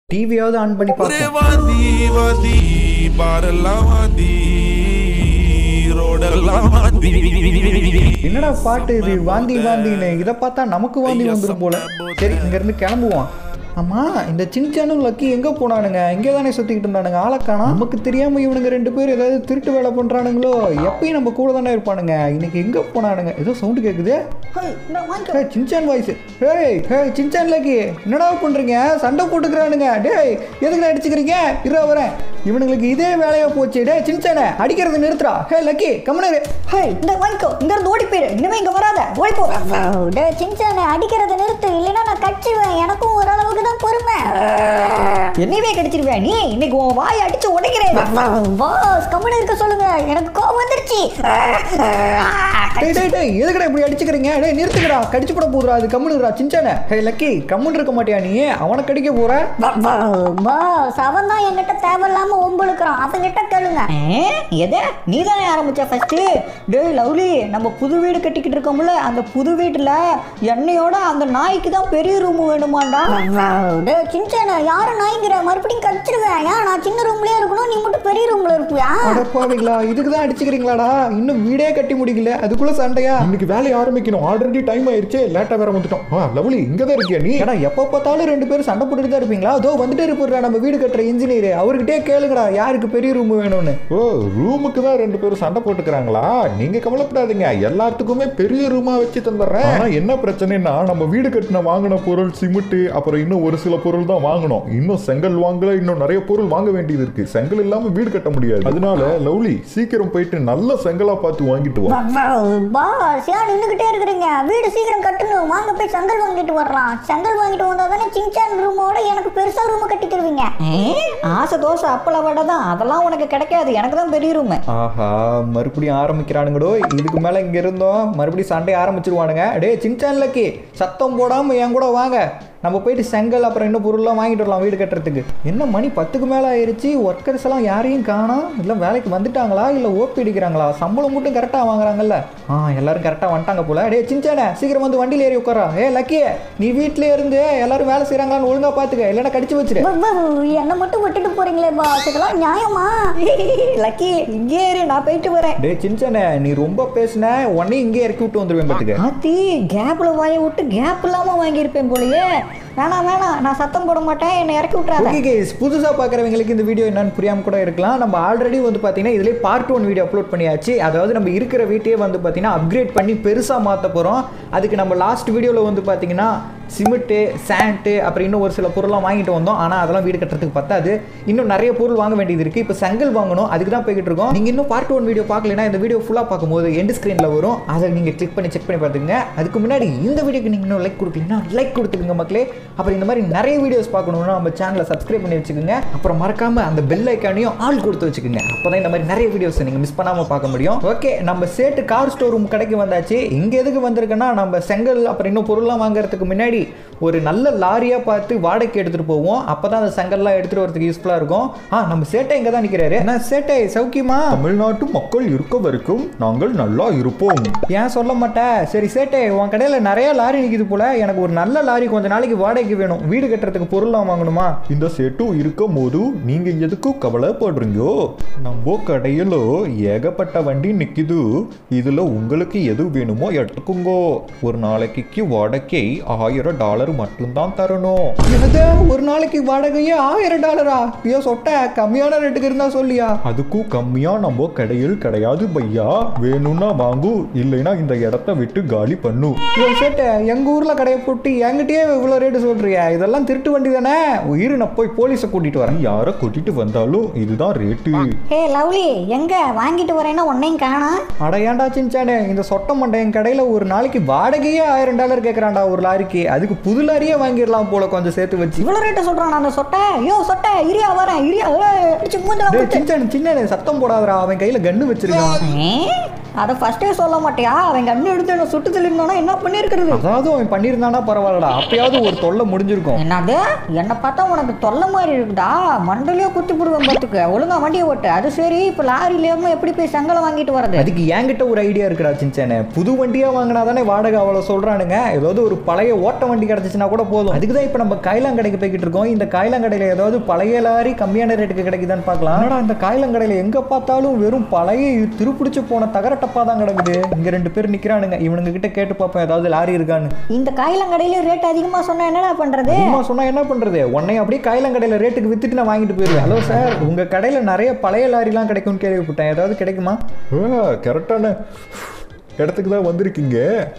டிவியாவது on பண்ணி ஒரே பார்ப்போம் வாந்தி வாந்தி பாரெல்லாம் வாந்தி ரோடெல்லாம் வாந்தி என்னடா பாட்டு இது வாந்தி வாந்தின்னு இதை பார்த்தா நமக்கு வாந்தி வந்துடும் போல சரி இங்கேருந்து கிளம்புவோம் ஆமா இந்த சின்சானும் லக்கி எங்க போனானுங்க இங்கே தானே சுத்திக்கிட்டு இருந்தானுங்க ஆளக்கானா நமக்கு தெரியாம இவனுங்க ரெண்டு பேரும் ஏதாவது திருட்டு வேலை பண்றானுங்களோ எப்பயும் நம்ம கூட தானே இருப்பானுங்க இன்னைக்கு எங்க போனானுங்க ஏதோ சவுண்டு கேக்குது ஏய், சின்சான் வாய்ஸ் ஏய் ஏய் சின்சான் லக்கி என்னடா பண்றீங்க சண்டை போட்டுக்கிறானுங்க டேய் எதுக்கு அடிச்சுக்கிறீங்க இரா வரேன் இவனுங்களுக்கு இதே வேலையா போச்சு டேய் சின்சானே அடிக்கிறது நிறுத்துறா ஹே லக்கி கம்மனரு ஹே இந்த வாங்கிக்கோ இங்க இருந்து ஓடி போயிரு இனிமே இங்க வராத ஓடி போ டேய் சின்சானே அடிக்கிறத நிறுத்து இல்லைன்னா நான் கடிச்சிருவேன் எனக்கும் ஓரளவுக்கு தான் பொறுமை என்னையவே கடிச்சிருவேன் நீ இன்னைக்கு உன் வாய் அடிச்சு உடைக்கிறேன் பாஸ் கம்மன் இருக்க சொல்லுங்க எனக்கு கோபம் வந்துருச்சு டேய் டேய் டேய் எதுக்குடா இப்படி அடிச்சுக்கிறீங்க டேய் நிறுத்துக்கடா கடிச்சு போட போதுடா அது கம்முனுடா சின்சானே ஹே லக்கி கம்முன்னு இருக்க மாட்டியா நீ அவனை கடிக்க போற பாஸ் அவன் தான் என்கிட்ட தேவையில்லாம ஒம்பளுக்குறான் அவன்கிட்ட கேளுங்க எது நீ தானே ஆரம்பிச்ச ஃபர்ஸ்ட் டேய் லவ்லி நம்ம புது வீடு கட்டிக்கிட்டு இருக்கோம்ல அந்த புது வீட்டுல என்னையோட அந்த நாய்க்கு தான் பெரிய ரூம் வேணுமாண்டா டேய் சின்சான யாரு நாய்ங்கிற மறுபடியும் கடிச்சிருவேன் ஏன் நான் சின்ன ரூம்லயே இருக்கணும் நீ மட்டும் பெரிய ரூம்ல இருப்பியா அடப்பாவீங்களா இதுக்கு தான் அடிச்சுக்கிறீங்களாடா இன்னும் வீடே கட்டி முடிக்கல அதுக்குள்ள சண்டையா இன்னைக்கு வேலையை ஆரம்பிக்கணும் ஆல்ரெடி டைம் ஆயிருச்சே லேட்டா வேற வந்துட்டோம் ஆ லவ்லி இங்க தான் இருக்கியா நீ ஏடா எப்போ பார்த்தாலும் ரெண்டு பேரும் சண்டை போட்டுட்டு தான் இருப்பீங்களா அதோ வந்துட்டே இருப்பாருடா நம்ம வீடு கட்டுற இன்ஜினியர் அவர்கிட்டே கேளுங்கடா யாருக்கு பெரிய ரூம் வேணும்னு ஓ ரூமுக்கு தான் ரெண்டு பேரும் சண்டை போட்டுக்கிறாங்களா நீங்க கவலைப்படாதீங்க எல்லாத்துக்குமே பெரிய ரூமா வச்சு தந்துடுறேன் ஆனா என்ன பிரச்சனைனா நம்ம வீடு கட்டின வாங்கின பொருள் சிமெண்ட் அப்புறம் இன்னும் ஒரு சில பொருள் தான் வாங்கணும் இன்னும் செங்கல் வாங்கல இன்னும் நிறைய பொருள் வாங்க வேண்டியது இருக்கு செங்கல் இல்லாம வீடு கட்ட முடியாது அதனால லவ்லி சீக்கிரம் போயிட்டு நல்ல செங்கலா பார்த்து வாங்கிட்டு வா பாஸ் ஏன் நின்றுகிட்டே இருக்கிறீங்க வீடு சீக்கிரம் கட்டணும் வாங்க போய் செங்கல் வாங்கிட்டு வரலாம் செங்கல் வாங்கிட்டு வந்தா தானே சின்சான் ரூமோட எனக்கு பெருசா ரூம் கட்டி தருவீங்க ஆசை தோசை அப்பள வடை தான் அதெல்லாம் உனக்கு கிடைக்காது எனக்கு தான் பெரிய ரூம் ஆஹா மறுபடியும் ஆரம்பிக்கிறானுங்கடோ இதுக்கு மேல இங்க இருந்தோம் மறுபடியும் சண்டை ஆரம்பிச்சிருவானுங்க டேய் சின்சான் லக்கி சத்தம் போடாம என் கூட வாங்க நம்ம போயிட்டு செங்கல் அப்புறம் இன்னும் பொருள்லாம் வாங்கிட்டு வரலாம் வீடு கட்டுறதுக்கு என்ன மணி பத்துக்கு மேலே ஆயிருச்சு ஒர்க்கர்ஸ் எல்லாம் யாரையும் காணோம் இல்லை வேலைக்கு வந்துட்டாங்களா இல்லை ஓப்பி அடிக்கிறாங்களா சம்பளம் மட்டும் கரெக்டாக வாங்குறாங்கல்ல ஆ எல்லாரும் கரெக்டாக வந்துட்டாங்க போல டேய் சின்சானே சீக்கிரம் வந்து வண்டியில் ஏறி உட்காரா ஏ லக்கியே நீ வீட்டிலே இருந்து எல்லாரும் வேலை செய்கிறாங்களான்னு ஒழுங்கா பார்த்துக்க இல்லைன்னா கடிச்சு வச்சிரு என்ன மட்டும் விட்டுட்டு போறீங்களே பாஸ் இதெல்லாம் நியாயமா லக்கி இங்கே இரு நான் போயிட்டு வரேன் டேய் சின்சானே நீ ரொம்ப பேசுன உடனே இங்கே இறக்கி விட்டு வந்துருவேன் பார்த்துக்க ஆத்தி கேப்ல வாய விட்டு கேப் இல்லாம வாங்கியிருப்பேன் போலயே வேணாம் வேணாம் நான் சத்தம் போட மாட்டேன் என்னை இறக்கி விட்டுறாத ஓகே கேஸ் புதுசாக பார்க்குறவங்களுக்கு இந்த வீடியோ என்னன்னு புரியாமல் கூட இருக்கலாம் நம்ம ஆல்ரெடி வந்து பார்த்தீங்கன்னா இதிலே பார்ட் ஒன் வீடியோ அப்லோட் பண்ணியாச்சு அதாவது நம்ம இருக்கிற வீட்டையே வந்து பார்த்தீங்கன்னா அப்கிரேட் பண்ணி பெருசாக மாற்ற போகிறோம் அதுக்கு நம்ம லாஸ்ட் வீடியோவில் வந்து பார்த்தீங்கன்னா சிமெண்ட்டு சாண்ட்டு அப்புறம் இன்னும் ஒரு சில பொருள்லாம் வாங்கிட்டு வந்தோம் ஆனால் அதெல்லாம் வீடு கட்டுறதுக்கு பத்தாது இன்னும் நிறைய பொருள் வாங்க வேண்டியது இருக்குது இப்போ செங்கல் வாங்கணும் அதுக்கு தான் போய்கிட்டு இருக்கோம் நீங்கள் இன்னும் பார்ட் ஒன் வீடியோ பார்க்கலனா இந்த வீடியோ ஃபுல்லாக பார்க்கும்போது எண்ட் ஸ்க்ரீனில் வரும் அதை நீங்கள் கிளிக் பண்ணி செக் பண்ணி பார்த்துங்க அதுக்கு முன்னாடி இந்த வீடியோக்கு நீங்கள் இன்னும் லைக் கொடுக்கலன்னா லைக் கொடுத்துக்குங்க மக்களே அப்புறம் இந்த மாதிரி நிறைய வீடியோஸ் பார்க்கணுன்னா நம்ம சேனலை சப்ஸ்கிரைப் பண்ணி வச்சுக்கோங்க அப்புறம் மறக்காம அந்த பெல் ஐக்கானையும் ஆல் கொடுத்து வச்சுக்கோங்க அப்போ தான் இந்த மாதிரி நிறைய வீடியோஸ் நீங்கள் மிஸ் பண்ணாமல் பார்க்க முடியும் ஓகே நம்ம சேட்டு கார் ஸ்டோர் ரூம் கடைக்கு வந்தாச்சு இங்கே எதுக்கு வந்திருக்குன்னா நம்ம செங்கல் அப்புறம் இன்னும் பொருள்லாம் வாங்குறதுக்கு முன்னாடி ஒரு நல்ல லாரியாக பார்த்து வாடகைக்கு எடுத்துகிட்டு போவோம் அப்போ தான் அந்த செங்கல்லாம் எடுத்துகிட்டு வரதுக்கு யூஸ்ஃபுல்லாக இருக்கும் ஆ நம்ம சேட்டை இங்கே தான் நிற்கிறாரு என்ன சேட்டை சௌக்கியமா தமிழ்நாட்டு மக்கள் இருக்க வரைக்கும் நாங்கள் நல்லா இருப்போம் ஏன் சொல்ல மாட்டேன் சரி சேட்டை உன் கடையில் நிறைய லாரி நிற்கிது போல எனக்கு ஒரு நல்ல லாரி கொஞ்ச நாளைக்கு வாடகைக்கு வேணும் வீடு கட்டுறதுக்கு பொருள்லாம் வாங்கணுமா இந்த செட்டு இருக்கும் போது நீங்க எதுக்கு கவலைப்படுறீங்கோ நம்ம கடையில ஏகப்பட்ட வண்டி நிக்குது இதுல உங்களுக்கு எது வேணுமோ எடுத்துக்குங்கோ ஒரு நாளைக்கு வாடகை ஆயிரம் டாலர் மட்டும்தான் தரணும் என்னது ஒரு நாளைக்கு வாடகையே ஆயிரம் டாலரா ஐயோ சொட்ட கம்மியான ரேட்டுக்கு இருந்தா சொல்லியா அதுக்கும் கம்மியா நம்ம கடையில் கிடையாது பையா வேணும்னா வாங்கு இல்லைன்னா இந்த இடத்த விட்டு காலி பண்ணு ஐயோ சேட்டை எங்க ஊர்ல கடையை போட்டு என்கிட்டயே இவ்வளோ ரேட்டு சொல்றியா இதெல்லாம் திருட்டு வண்டி தானே இரு நான் போய் போலீஸை கூட்டிட்டு வரேன் யாரை கூட்டிட்டு வந்தாலும் இதுதான் ரேட்டு ஹே லவ்லி எங்க வாங்கிட்டு வரேன்னா உன்னையும் காணா அட ஏன்டா சின்சானே இந்த சொட்ட மண்டை என் கடையில் ஒரு நாளைக்கு வாடகையே ஆயிரம் டாலர் கேட்குறான்டா ஒரு லாரிக்கு அதுக்கு புது லாரியே வாங்கிடலாம் போல கொஞ்சம் சேர்த்து வச்சு இவ்வளவு ரேட்டு சொல்றான் அந்த சொட்டை ஐயோ சொட்டை இரியா வரேன் இரியா ஏய், அடிச்சு மூஞ்சல டேய் சின்சானே சின்ன சத்தம் போடாதடா அவன் கையில் கன்று வச்சிருக்கான் அதை ஃபர்ஸ்டே சொல்ல மாட்டியா அவங்க அண்ணன் எடுத்து என்ன சுட்டு தள்ளிருந்தானா என்ன பண்ணியிருக்கிறது அதாவது அவன் பண்ணியிருந்தானா பரவாயில்லடா அப்பயாவது ஒரு தொல்லை முடிஞ்சிருக்கும் என்னது என்னை பார்த்தா உனக்கு தொல்லை மாதிரி இருக்குதா மண்டலையே குத்தி போடுவேன் பார்த்துக்க ஒழுங்கா வண்டியை ஓட்டு அது சரி இப்போ லாரியிலேருந்து எப்படி போய் செங்கலை வாங்கிட்டு வரது அதுக்கு என்கிட்ட ஒரு ஐடியா இருக்குடா சின்சானே புது வண்டியாக வாங்கினா தானே வாடகை அவ்வளோ சொல்கிறானுங்க ஏதாவது ஒரு பழைய ஓட்ட வண்டி கிடச்சிச்சுன்னா கூட போதும் அதுக்கு தான் இப்போ நம்ம காயிலாங்கடைக்கு போய்கிட்டு இருக்கோம் இந்த காயிலாங்கடையில் ஏதாவது பழைய லாரி கம்மியான ரேட்டுக்கு கிடைக்குதான்னு பார்க்கலாம் ஆனால் அந்த காயிலாங்கடையில் எங்கே பார்த்தாலும் வெறும் பழைய திருப்பிடிச்சு போன தகர டப்பா தான் கிடக்குது இங்கே ரெண்டு பேர் நிற்கிறானுங்க இவனுங்க கிட்ட கேட்டு பார்ப்போம் ஏதாவது லாரி இருக்கான்னு இந்த காயிலங்கடையில ரேட் அதிகமாக சொன்னா என்னடா பண்றது சும்மா சொன்னா என்ன பண்றது உன்னை அப்படியே காயிலாங்கடையில் ரேட்டுக்கு வித்துட்டு நான் வாங்கிட்டு போயிருவேன் ஹலோ சார் உங்க கடையில் நிறைய பழைய லாரிலாம் கிடைக்கும்னு கேள்விப்பட்டேன் ஏதாவது கிடைக்குமா கரெக்டான இடத்துக்கு தான் வந்திருக்கீங்க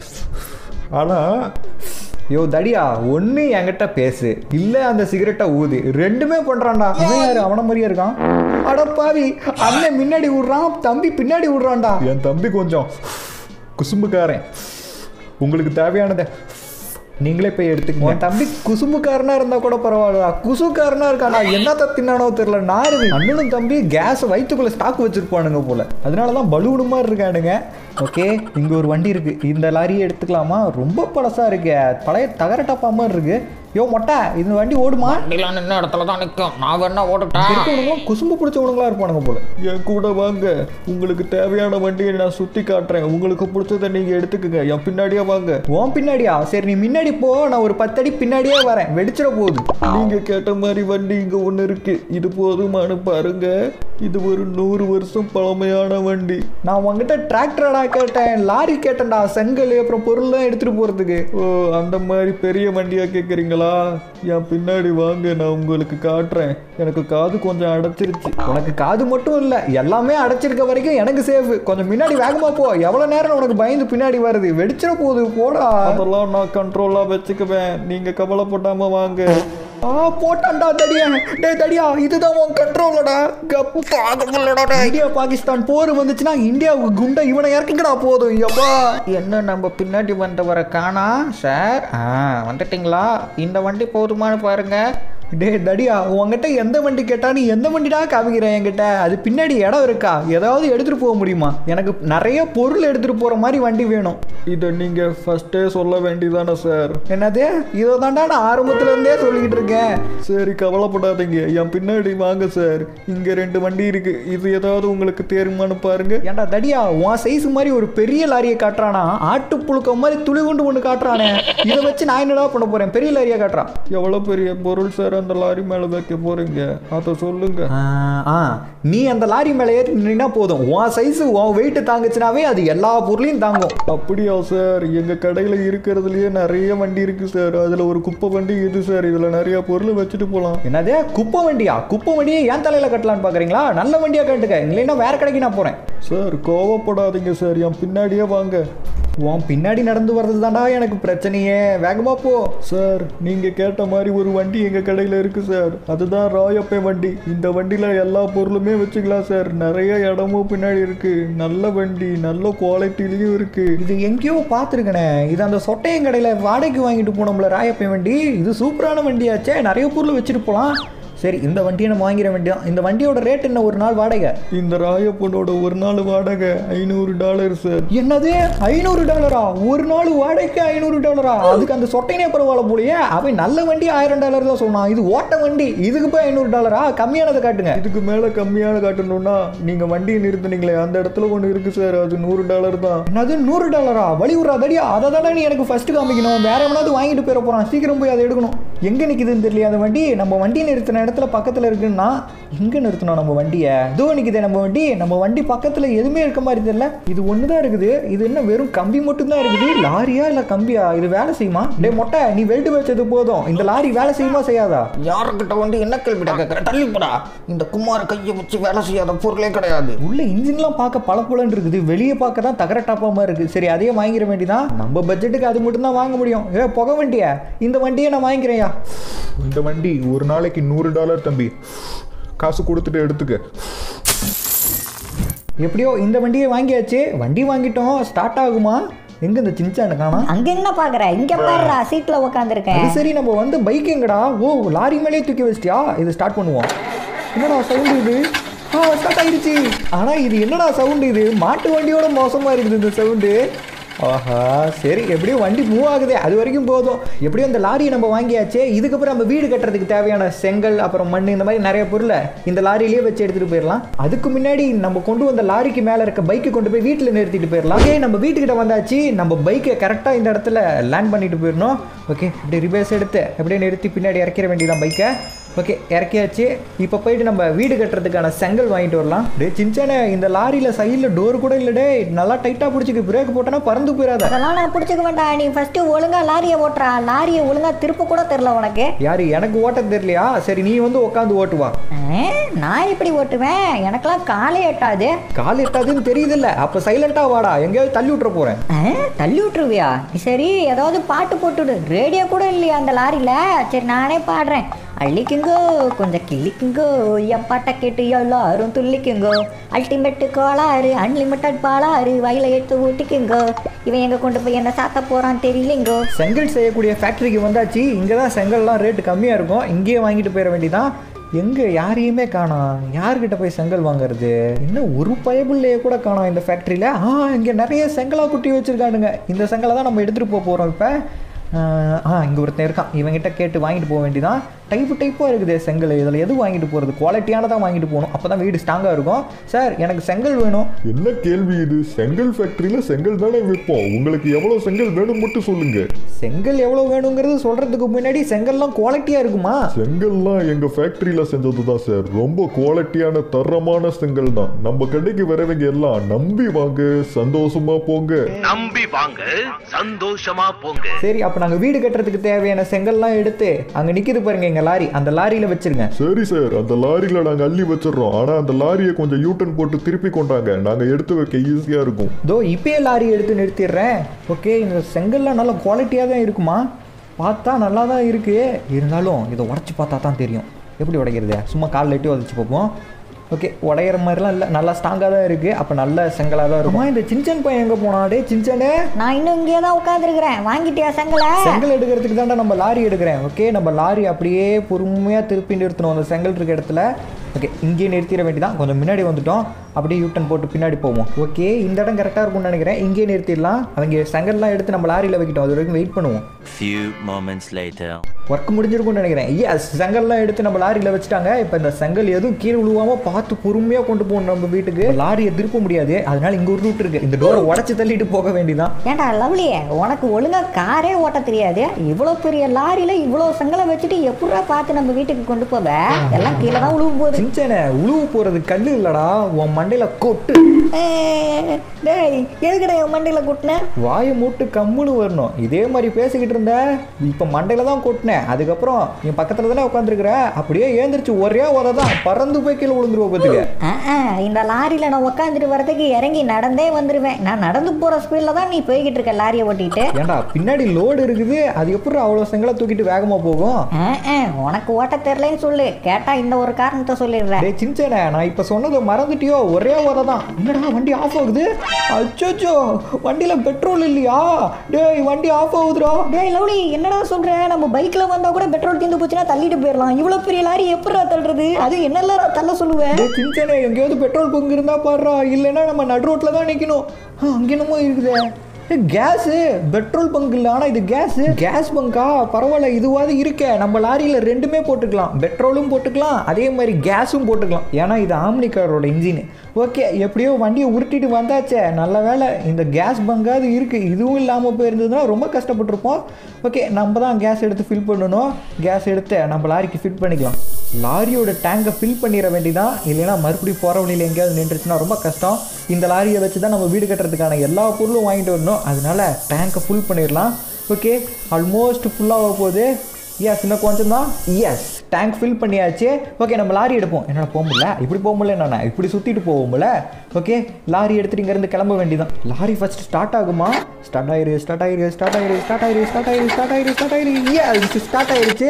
ஆனால் யோ தடியா ஒன்று என்கிட்ட பேசு இல்லை அந்த சிகரெட்டை ஊது ரெண்டுமே பண்ணுறான்டா இவன் யாரு அவன மாதிரியே இருக்கான் அட பாவி அண்ணன் முன்னாடி விடுறான் தம்பி பின்னாடி விடுறான்டா என் தம்பி கொஞ்சம் குசும்புக்காரன் உங்களுக்கு தேவையானதை நீங்களே போய் எடுத்துக்கோங்க உன் தம்பி குசும்புக்காரனா இருந்தா கூட பரவாயில்லடா குசுக்காரனா இருக்கானா என்னத்த தின்னானோ தெரியல நாருது அண்ணனும் தம்பி கேஸ் வயிற்றுக்குள்ள ஸ்டாக் வச்சிருப்பானுங்க போல அதனால தான் பலூனு மாதிரி இருக்கானுங்க ஓகே இங்க ஒரு வண்டி இருக்கு இந்த லாரியை எடுத்துக்கலாமா ரொம்ப பழசா இருக்கு பழைய தகர டப்பா மாதிரி இருக்கு யோ மொட்டை இந்த வண்டி ஓடுமா வண்டிலாம் நின்ன இடத்துல தான் நிற்கும் நான் வேணா ஓடட்டா இருக்கவனுங்களும் குசும்பு பிடிச்சவனுங்களா இருப்பானுங்க போல என் கூட வாங்க உங்களுக்கு தேவையான வண்டியை நான் சுற்றி காட்டுறேன் உங்களுக்கு பிடிச்சதை நீங்கள் எடுத்துக்கங்க என் பின்னாடியே வாங்க உன் பின்னாடியா சரி நீ முன்னாடி போ நான் ஒரு பத்தடி பின்னாடியே வரேன் வெடிச்சிட போகுது நீங்கள் கேட்ட மாதிரி வண்டி இங்கே ஒன்று இருக்கு இது போதுமானு பாருங்க இது ஒரு நூறு வருஷம் பழமையான வண்டி நான் உங்ககிட்ட டிராக்டரடா கேட்டேன் லாரி கேட்டேன்டா செங்கல் அப்புறம் பொருள்லாம் எடுத்துட்டு போறதுக்கு ஓ அந்த மாதிரி பெரிய வண்டியா கேட்குறீங்களா என் பின்னாடி வாங்க நான் உங்களுக்கு காட்டுறேன் எனக்கு காது கொஞ்சம் அடைச்சிருச்சு உனக்கு காது மட்டும் இல்ல எல்லாமே அடைச்சிருக்க வரைக்கும் எனக்கு சேஃப் கொஞ்சம் முன்னாடி வேகமா போ எவ்வளவு நேரம் உனக்கு பயந்து பின்னாடி வருது வெடிச்சிட போகுது போடா அதெல்லாம் நான் கண்ட்ரோலாக வச்சுக்குவேன் நீங்கள் கவலைப்படாம வாங்க ஆ போட்டான்டா தடியா டேய் தடியா இதுதான் உன் கண்ட்ரோலடா இந்தியா பாகிஸ்தான் போர் வந்துச்சுன்னா இந்தியாவுக்கு குண்டா இவனை இறக்குங்கடா போதும் எப்பா என்ன நம்ம பின்னாடி வந்தவரை காணா சார் ஆ வந்துட்டீங்களா இந்த வண்டி போதுமானு பாருங்க டேய் தடியா உன்கிட்ட எந்த வண்டி கேட்டா நீ எந்த வண்டிடா காமிக்கிறேன் என்கிட்ட அது பின்னாடி இடம் இருக்கா ஏதாவது எடுத்துட்டு போக முடியுமா எனக்கு நிறைய பொருள் எடுத்துட்டு போற மாதிரி வண்டி வேணும் இதை நீங்கள் ஃபஸ்ட்டே சொல்ல வேண்டியதானே சார் என்னது இதை தாண்டா நான் ஆரம்பத்துல இருந்தே சொல்லிக்கிட்டு இருக்கேன் சரி கவலைப்படாதீங்க என் பின்னாடி வாங்க சார் இங்கே ரெண்டு வண்டி இருக்கு இது ஏதாவது உங்களுக்கு தேருமான்னு பாருங்க ஏன்டா தடியா உன் சைஸ் மாதிரி ஒரு பெரிய லாரியை காட்டுறானா ஆட்டு புழுக்க மாதிரி துளி கொண்டு ஒன்று காட்டுறானே இதை வச்சு நான் என்னடா பண்ண போறேன் பெரிய லாரியை காட்டுறான் எவ்வளோ பெரிய பொருள் சார் அந்த லாரி மேலே வைக்க போறீங்க அதை சொல்லுங்க ஆ, ஆ நீ அந்த லாரி மேலே ஏறி நின்னா போதும் உன் சைஸ் உன் வெயிட் தாங்குச்சுனாவே அது எல்லா பொருளையும் தாங்கும் அப்படியா சார் எங்கள் கடையில் இருக்கிறதுலையே நிறைய வண்டி இருக்கு சார் அதில் ஒரு குப்பை வண்டி இது சார் இதில் நிறைய பொருள் வச்சுட்டு போகலாம் என்னது குப்பை வண்டியா குப்பை வண்டியை ஏன் தலையில கட்டலான்னு பாக்குறீங்களா நல்ல வண்டியா கட்டுக்க இல்லைன்னா வேற கடைக்கு நான் போறேன் சார் கோவப்படாதீங்க சார் என் பின்னாடியே வாங்க உன் பின்னாடி நடந்து வர்றது தாண்டா எனக்கு பிரச்சனையே வேகமா போ சார் நீங்கள் கேட்ட மாதிரி ஒரு வண்டி எங்கள் கடையில் இருக்குது சார் அதுதான் ராயப்பே வண்டி இந்த வண்டியில் எல்லா பொருளுமே வச்சுக்கலாம் சார் நிறைய இடமும் பின்னாடி இருக்குது நல்ல வண்டி நல்ல குவாலிட்டிலையும் இருக்குது இது எங்கேயோ பார்த்துருக்கனே இது அந்த சொட்டையன் கடையில் வாடகைக்கு வாங்கிட்டு போனோம்ல ராயப்பை வண்டி இது சூப்பரான வண்டியாச்சே நிறைய பொருள் வச்சுட்டு போகலாம் சரி இந்த வண்டியை நம்ம வாங்கிட வேண்டியதான் இந்த வண்டியோட ரேட் என்ன ஒரு நாள் வாடகை இந்த ராயப்பனோட ஒரு நாள் வாடகை ஐநூறு டாலர் சார் என்னது ஐநூறு டாலரா ஒரு நாள் வாடகைக்கு ஐநூறு டாலரா அதுக்கு அந்த சொட்டைனே பரவாயில்ல போலயே அவன் நல்ல வண்டி ஆயிரம் டாலர் தான் சொன்னான் இது ஓட்ட வண்டி இதுக்கு போய் ஐநூறு டாலரா கம்மியானதை காட்டுங்க இதுக்கு மேலே கம்மியான காட்டணும்னா நீங்கள் வண்டியை நிறுத்துனீங்களே அந்த இடத்துல ஒன்று இருக்குது சார் அது நூறு டாலர் தான் என்னது நூறு டாலரா வழி விட்றா தடியா அதை தானே நீ எனக்கு ஃபர்ஸ்ட் காமிக்கணும் வேற எவனாவது வாங்கிட்டு போயிட போறான் சீக்கிரம் போய் அதை எடுக்கணும் எங்க நிக்குதுன்னு தெரியல அந்த வண்டி நம்ம வண்டி நிறுத்தின இடத்துல பக்கத்துல இருக்குன்னா எங்க நிறுத்தணும் நம்ம வண்டியை இதோ நிக்குதே நம்ம வண்டி நம்ம வண்டி பக்கத்துல எதுவுமே இருக்க மாதிரி தெரியல இது ஒன்று தான் இருக்குது இது என்ன வெறும் கம்பி மட்டும் தான் இருக்குது லாரியா இல்ல கம்பியா இது வேலை செய்யுமா டேய் மொட்டை நீ வெல்ட் வச்சது போதும் இந்த லாரி வேலை செய்யுமா செய்யாதா யாருக்கிட்ட வந்து என்ன கேள்விடா கேட்குற தள்ளி போடா இந்த குமார் கையை வச்சு வேலை செய்யாத பொருளே கிடையாது உள்ள இன்ஜின்லாம் பார்க்க பளபளன்னு இருக்குது வெளியே பார்க்க தான் தகர டாப்பாம இருக்கு சரி அதையே வாங்கிட வேண்டியதான் நம்ம பட்ஜெட்டுக்கு அது மட்டும் தான் வாங்க முடியும் ஏ புகை வண்டியா இந்த வண்டியை நான் வாங்கிக்கிறேன்யா இந்த வண்டி ஒரு நாளைக்கு நூறு டாலர் தம்பி காசு கொடுத்துட்டு எடுத்துக்க எப்படியோ இந்த வண்டியை வாங்கியாச்சு வண்டி வாங்கிட்டோம் ஸ்டார்ட் ஆகுமா எங்க இந்த சின்சானு காணோம் அங்க என்ன பாக்குற இங்க பாருடா சீட்ல உட்காந்துருக்கேன் அது சரி நம்ம வந்து பைக் எங்கடா ஓ லாரி மேலேயே தூக்கி வச்சிட்டியா இது ஸ்டார்ட் பண்ணுவோம் என்னடா சவுண்ட் இது ஆ ஸ்டார்ட் ஆயிருச்சு ஆனால் இது என்னடா சவுண்டு இது மாட்டு வண்டியோட மோசமாக இருக்குது இந்த சவுண்டு ஆஹா சரி எப்படியும் வண்டி மூவ் ஆகுதே அது வரைக்கும் போதும் எப்படியும் இந்த லாரியை நம்ம வாங்கியாச்சே இதுக்கப்புறம் நம்ம வீடு கட்டுறதுக்கு தேவையான செங்கல் அப்புறம் மண் இந்த மாதிரி நிறைய பொருளை இந்த லாரியிலேயே வச்சு எடுத்துகிட்டு போயிடலாம் அதுக்கு முன்னாடி நம்ம கொண்டு வந்த லாரிக்கு மேலே இருக்க பைக்கை கொண்டு போய் வீட்டில் நிறுத்திட்டு போயிடலாம் ஓகே நம்ம வீட்டுக்கிட்ட வந்தாச்சு நம்ம பைக்கை கரெக்டாக இந்த இடத்துல லேண்ட் பண்ணிட்டு போயிடணும் ஓகே இப்படி ரிவர்ஸ் எடுத்து அப்படியே நிறுத்தி பின்னாடி இறக்கிற வேண்டியதான் பைக்கை ஓகே இறக்கியாச்சு இப்போ போயிட்டு நம்ம வீடு கட்டுறதுக்கான செங்கல் வாங்கிட்டு வரலாம் டே சின்சானே இந்த லாரியில் சைடில் டோர் கூட இல்லை டே நல்லா டைட்டாக பிடிச்சிக்கு பிரேக் போட்டோன்னா பறந்து போயிடாத அதெல்லாம் நான் பிடிச்சிக்க வேண்டாம் நீ ஃபர்ஸ்ட் ஒழுங்கா லாரியை ஓட்டுறா லாரியை ஒழுங்கா திருப்ப கூட தெரில உனக்கு யாரு எனக்கு ஓட்ட தெரியலையா சரி நீ வந்து உட்காந்து ஓட்டுவா ஆ, நான் எப்படி ஓட்டுவேன் எனக்கெல்லாம் காலே எட்டாது கால் எட்டாதுன்னு தெரியுதுல்ல அப்போ சைலண்டாக வாடா எங்கேயாவது தள்ளி விட்டுற போகிறேன் ஆ, தள்ளி விட்டுருவியா சரி ஏதாவது பாட்டு போட்டுடு ரேடியோ கூட இல்லையா அந்த லாரியில் சரி நானே பாடுறேன் அள்ளிக்குங்கோ கொஞ்சம் கிள்ளிக்குங்கோ என் பாட்டை கேட்டு எல்லாரும் துள்ளிக்குங்கோ அல்டிமேட்டு கோளாறு அன்லிமிட்டட் பாலாறு வயல எடுத்து ஊட்டிக்குங்கோ இவன் எங்க கொண்டு போய் என்ன சாத்த போறான் தெரியலைங்கோ செங்கல் செய்யக்கூடிய ஃபேக்ட்ரிக்கு வந்தாச்சு இங்கே தான் செங்கல்லாம் ரேட்டு கம்மியாக இருக்கும் இங்கேயே வாங்கிட்டு போயிட வேண்டியதான் எங்கே யாரையுமே காணோம் யார்கிட்ட போய் செங்கல் வாங்குறது இன்னும் ஒரு பயபுள்ளையே கூட காணோம் இந்த ஃபேக்ட்ரியில் ஆ இங்கே நிறைய செங்கலா குட்டி வச்சுருக்கானுங்க இந்த செங்கலை தான் நம்ம எடுத்துகிட்டு போக போகிறோம் இப்போ ஆ இங்கே ஒருத்தன் இருக்கான் இவங்கிட்ட கேட்டு வாங்கிட்டு போக வேண்டியதான் டைப்பு டைப்பாக இருக்குது செங்கல் இதில் எது வாங்கிட்டு போகிறது குவாலிட்டியானதாக வாங்கிட்டு போகணும் அப்போ தான் வீடு ஸ்ட்ராங்காக இருக்கும் சார் எனக்கு செங்கல் வேணும் என்ன கேள்வி இது செங்கல் ஃபேக்டரியில செங்கல் தானே விற்போம் உங்களுக்கு எவ்வளவு செங்கல் வேணும் மட்டும் சொல்லுங்க செங்கல் எவ்வளோ வேணுங்கிறது சொல்கிறதுக்கு முன்னாடி செங்கல்லாம் குவாலிட்டியாக இருக்குமா செங்கல்லாம் எங்க ஃபேக்டரியில செஞ்சது தான் சார் ரொம்ப குவாலிட்டியான தரமான செங்கல் தான் நம்ம கடைக்கு வரவங்க எல்லாம் நம்பி வாங்க சந்தோஷமா போங்க நம்பி வாங்க சந்தோஷமா போங்க சரி அப்போ நாங்கள் வீடு கட்டுறதுக்கு தேவையான செங்கல்லாம் எடுத்து அங்கே நிற்கிது பாருங்க எங்கள் லாரி அந்த லாரியில் வச்சிருங்க சரி சார் அந்த லாரியில நாங்க அள்ளி வச்சிடுறோம் ஆனா அந்த லாரியை கொஞ்சம் யூட்டன் போட்டு திருப்பி கொண்டாங்க நாங்க எடுத்து வைக்க ஈஸியா இருக்கும் தோ இப்பயே லாரி எடுத்து நிறுத்திடுறேன் ஓகே இந்த செங்கல்லாம் நல்ல குவாலிட்டியாக தான் இருக்குமா பார்த்தா நல்லா தான் இருக்கு இருந்தாலும் இதை உடச்சி பார்த்தா தான் தெரியும் எப்படி உடைக்கிறது சும்மா காலில் எட்டி உதச்சி பார்ப்போம் ஓகே உடையிற மாதிரிலாம் இல்லை நல்லா ஸ்ட்ராங்காக தான் இருக்குது அப்போ நல்ல செங்கலாக தான் இருக்குமா இந்த சின்சன் பையன் எங்கே போனா டே சின்சனே நான் இன்னும் இங்கேயே தான் உட்காந்துருக்கிறேன் வாங்கிட்டியா செங்கலை செங்கல் எடுக்கிறதுக்கு தான்டா நம்ம லாரி எடுக்கிறேன் ஓகே நம்ம லாரி அப்படியே பொறுமையாக திருப்பி நிறுத்தணும் அந்த செங்கல் இருக்க இடத்துல ஓகே இங்கேயே நிறுத்திட வேண்டியதான் கொஞ்சம் முன்னாடி வந்துட்டோம் அப்படியே யூட்டன் போட்டு பின்னாடி போவோம் ஓகே இந்த இடம் கரெக்டாக இருக்கும்னு நினைக்கிறேன் இங்கேயே நிறுத்திடலாம் அவங்க செங்கல்லாம் எடுத்து நம்ம லாரியில் வைக்கிட்டோம் அது வரைக்கும் வெயிட் பண்ணுவோம் Few moments later. ஒர்க் முடிஞ்சிருக்கும்னு நினைக்கிறேன் எஸ் செங்கல்லாம் எடுத்து நம்ம லாரியில் வச்சுட்டாங்க இப்போ இந்த செங்கல் எதுவும் கீழே விழுவாம பார்த்து பொறுமையாக கொண்டு போகணும் நம்ம வீட்டுக்கு லாரியை திருப்ப முடியாது அதனால இங்கே ஒரு ரூட் இருக்கு இந்த டோரை உடச்சி தள்ளிட்டு போக வேண்டியதான் ஏன்டா லவ்லியே உனக்கு ஒழுங்கா காரே ஓட்ட தெரியாது இவ்வளோ பெரிய லாரியில இவ்வளோ செங்கலை வச்சுட்டு எப்படா பார்த்து நம்ம வீட்டுக்கு கொண்டு போவ எல்லாம் கீழே தான் உழுவு போகுது சின்சனை உழுவு போகிறது கல் இல்லடா உன் மண்டையில் கொட்டு ஏய், டேய் எதுக்குடா என் மண்டையில் கூட்டின வாயை மூட்டு கம்முன்னு வரணும் இதே மாதிரி பேசிக்கிட்டு இருந்த இப்போ மண்டையில் தான் கொட்டினேன் அதுக்கப்புறம் என் பக்கத்தில் தானே உட்காந்துருக்குற அப்படியே ஏந்திரிச்சு ஒரே உதை தான் பறந்து போய் கீழே விழுந்துருவ பார்த்துக்க இந்த லாரியில நான் உட்காந்துட்டு வரதுக்கு இறங்கி நடந்தே வந்துடுவேன் நான் நடந்து போற ஸ்பீட்ல தான் நீ போய்கிட்டு இருக்க லாரியை ஓட்டிட்டு ஏன்டா பின்னாடி லோடு இருக்குது அது எப்படி அவ்வளோ செங்கலை தூக்கிட்டு வேகமாக போகும் ஆ, ஆ, உனக்கு ஓட்ட தெரியலன்னு சொல்லு கேட்டா இந்த ஒரு காரணத்தை சொல்லிடுறேன் டேய் சின்சேனே நான் இப்போ சொன்னதை மறந்துட்டியோ ஒரே உதை தான் என்னடா வண்டி ஆஃப் ஆகுது அச்சோச்சோ வண்டியில் பெட்ரோல் இல்லையா டேய் வண்டி ஆஃப் ஆகுதுடா டேய் லவ்லி என்னடா சொல்ற நம்ம பைக்ல வந்தா கூட பெட்ரோல் தீர்ந்து போச்சுன்னா தள்ளிட்டு போயிடலாம் இவ்வளவு பெரிய லாரி எப்படிடா தள்ளுறது அது என்னெல்லாம் தள்ள சொல்லுவேன் டேய் சின்சேனே எங்கேயாவது பெட்ரோல் பங்க் இருந்தா பாடுறா இல்லைன்னா நம்ம நடு ரோட்டில் தான் நிற்கணும் அங்கே என்னமோ இருக்குதே கேஸு பெட்ரோல் பங்க் இல்லை ஆனால் இது கேஸு கேஸ் பங்கா பரவாயில்ல இதுவாது இருக்கே நம்ம லாரியில் ரெண்டுமே போட்டுக்கலாம் பெட்ரோலும் போட்டுக்கலாம் அதே மாதிரி கேஸும் போட்டுக்கலாம் ஏன்னா இது ஆம்னி காரோட இன்ஜின் ஓகே எப்படியோ வண்டியை உருட்டிட்டு வந்தாச்சே நல்ல வேலை இந்த கேஸ் பங்காவது இருக்குது இதுவும் இல்லாமல் போயிருந்ததுன்னா ரொம்ப கஷ்டப்பட்டிருப்போம் ஓகே நம்ம தான் கேஸ் எடுத்து ஃபில் பண்ணணும் கேஸ் எடுத்து நம்ம லாரிக்கு ஃபிட் பண்ணிக்கலாம் லாரியோட டேங்கை ஃபில் பண்ணிட வேண்டியதான் இல்லைன்னா மறுபடியும் போகிற வழியில் எங்கேயாவது நின்றுச்சுன்னா ரொம்ப கஷ்டம் இந்த லாரியை வச்சு தான் நம்ம வீடு கட்டுறதுக்கான எல்லா பொருளும் வாங்கிட்டு வரணும் அதனால டேங்கை ஃபுல் பண்ணிடலாம் ஓகே ஆல்மோஸ்ட் ஃபுல்லாக போகுது எஸ் இன்னும் கொஞ்சம் தான் எஸ் டேங்க் ஃபில் பண்ணியாச்சு ஓகே நம்ம லாரி எடுப்போம் என்னடா போக முடியல இப்படி போக முடியல நான் இப்படி சுற்றிட்டு போவோம்ல ஓகே லாரி எடுத்துட்டு இங்கேருந்து கிளம்ப வேண்டியதான் லாரி ஃபர்ஸ்ட் ஸ்டார்ட் ஆகுமா ஸ்டார்ட் ஆயிரு ஸ்டார்ட் ஆயிரு ஸ்டார்ட் ஆயிரு ஸ்டார்ட் ஆயிரு ஸ்டார்ட் ஆயிரு ஸ்டார்ட் ஆயிரு ஸ்டார்ட் ஆயிரு ஸ்டார்ட் ஆயிரு ஸ்டார்ட் ஆயிருச்சு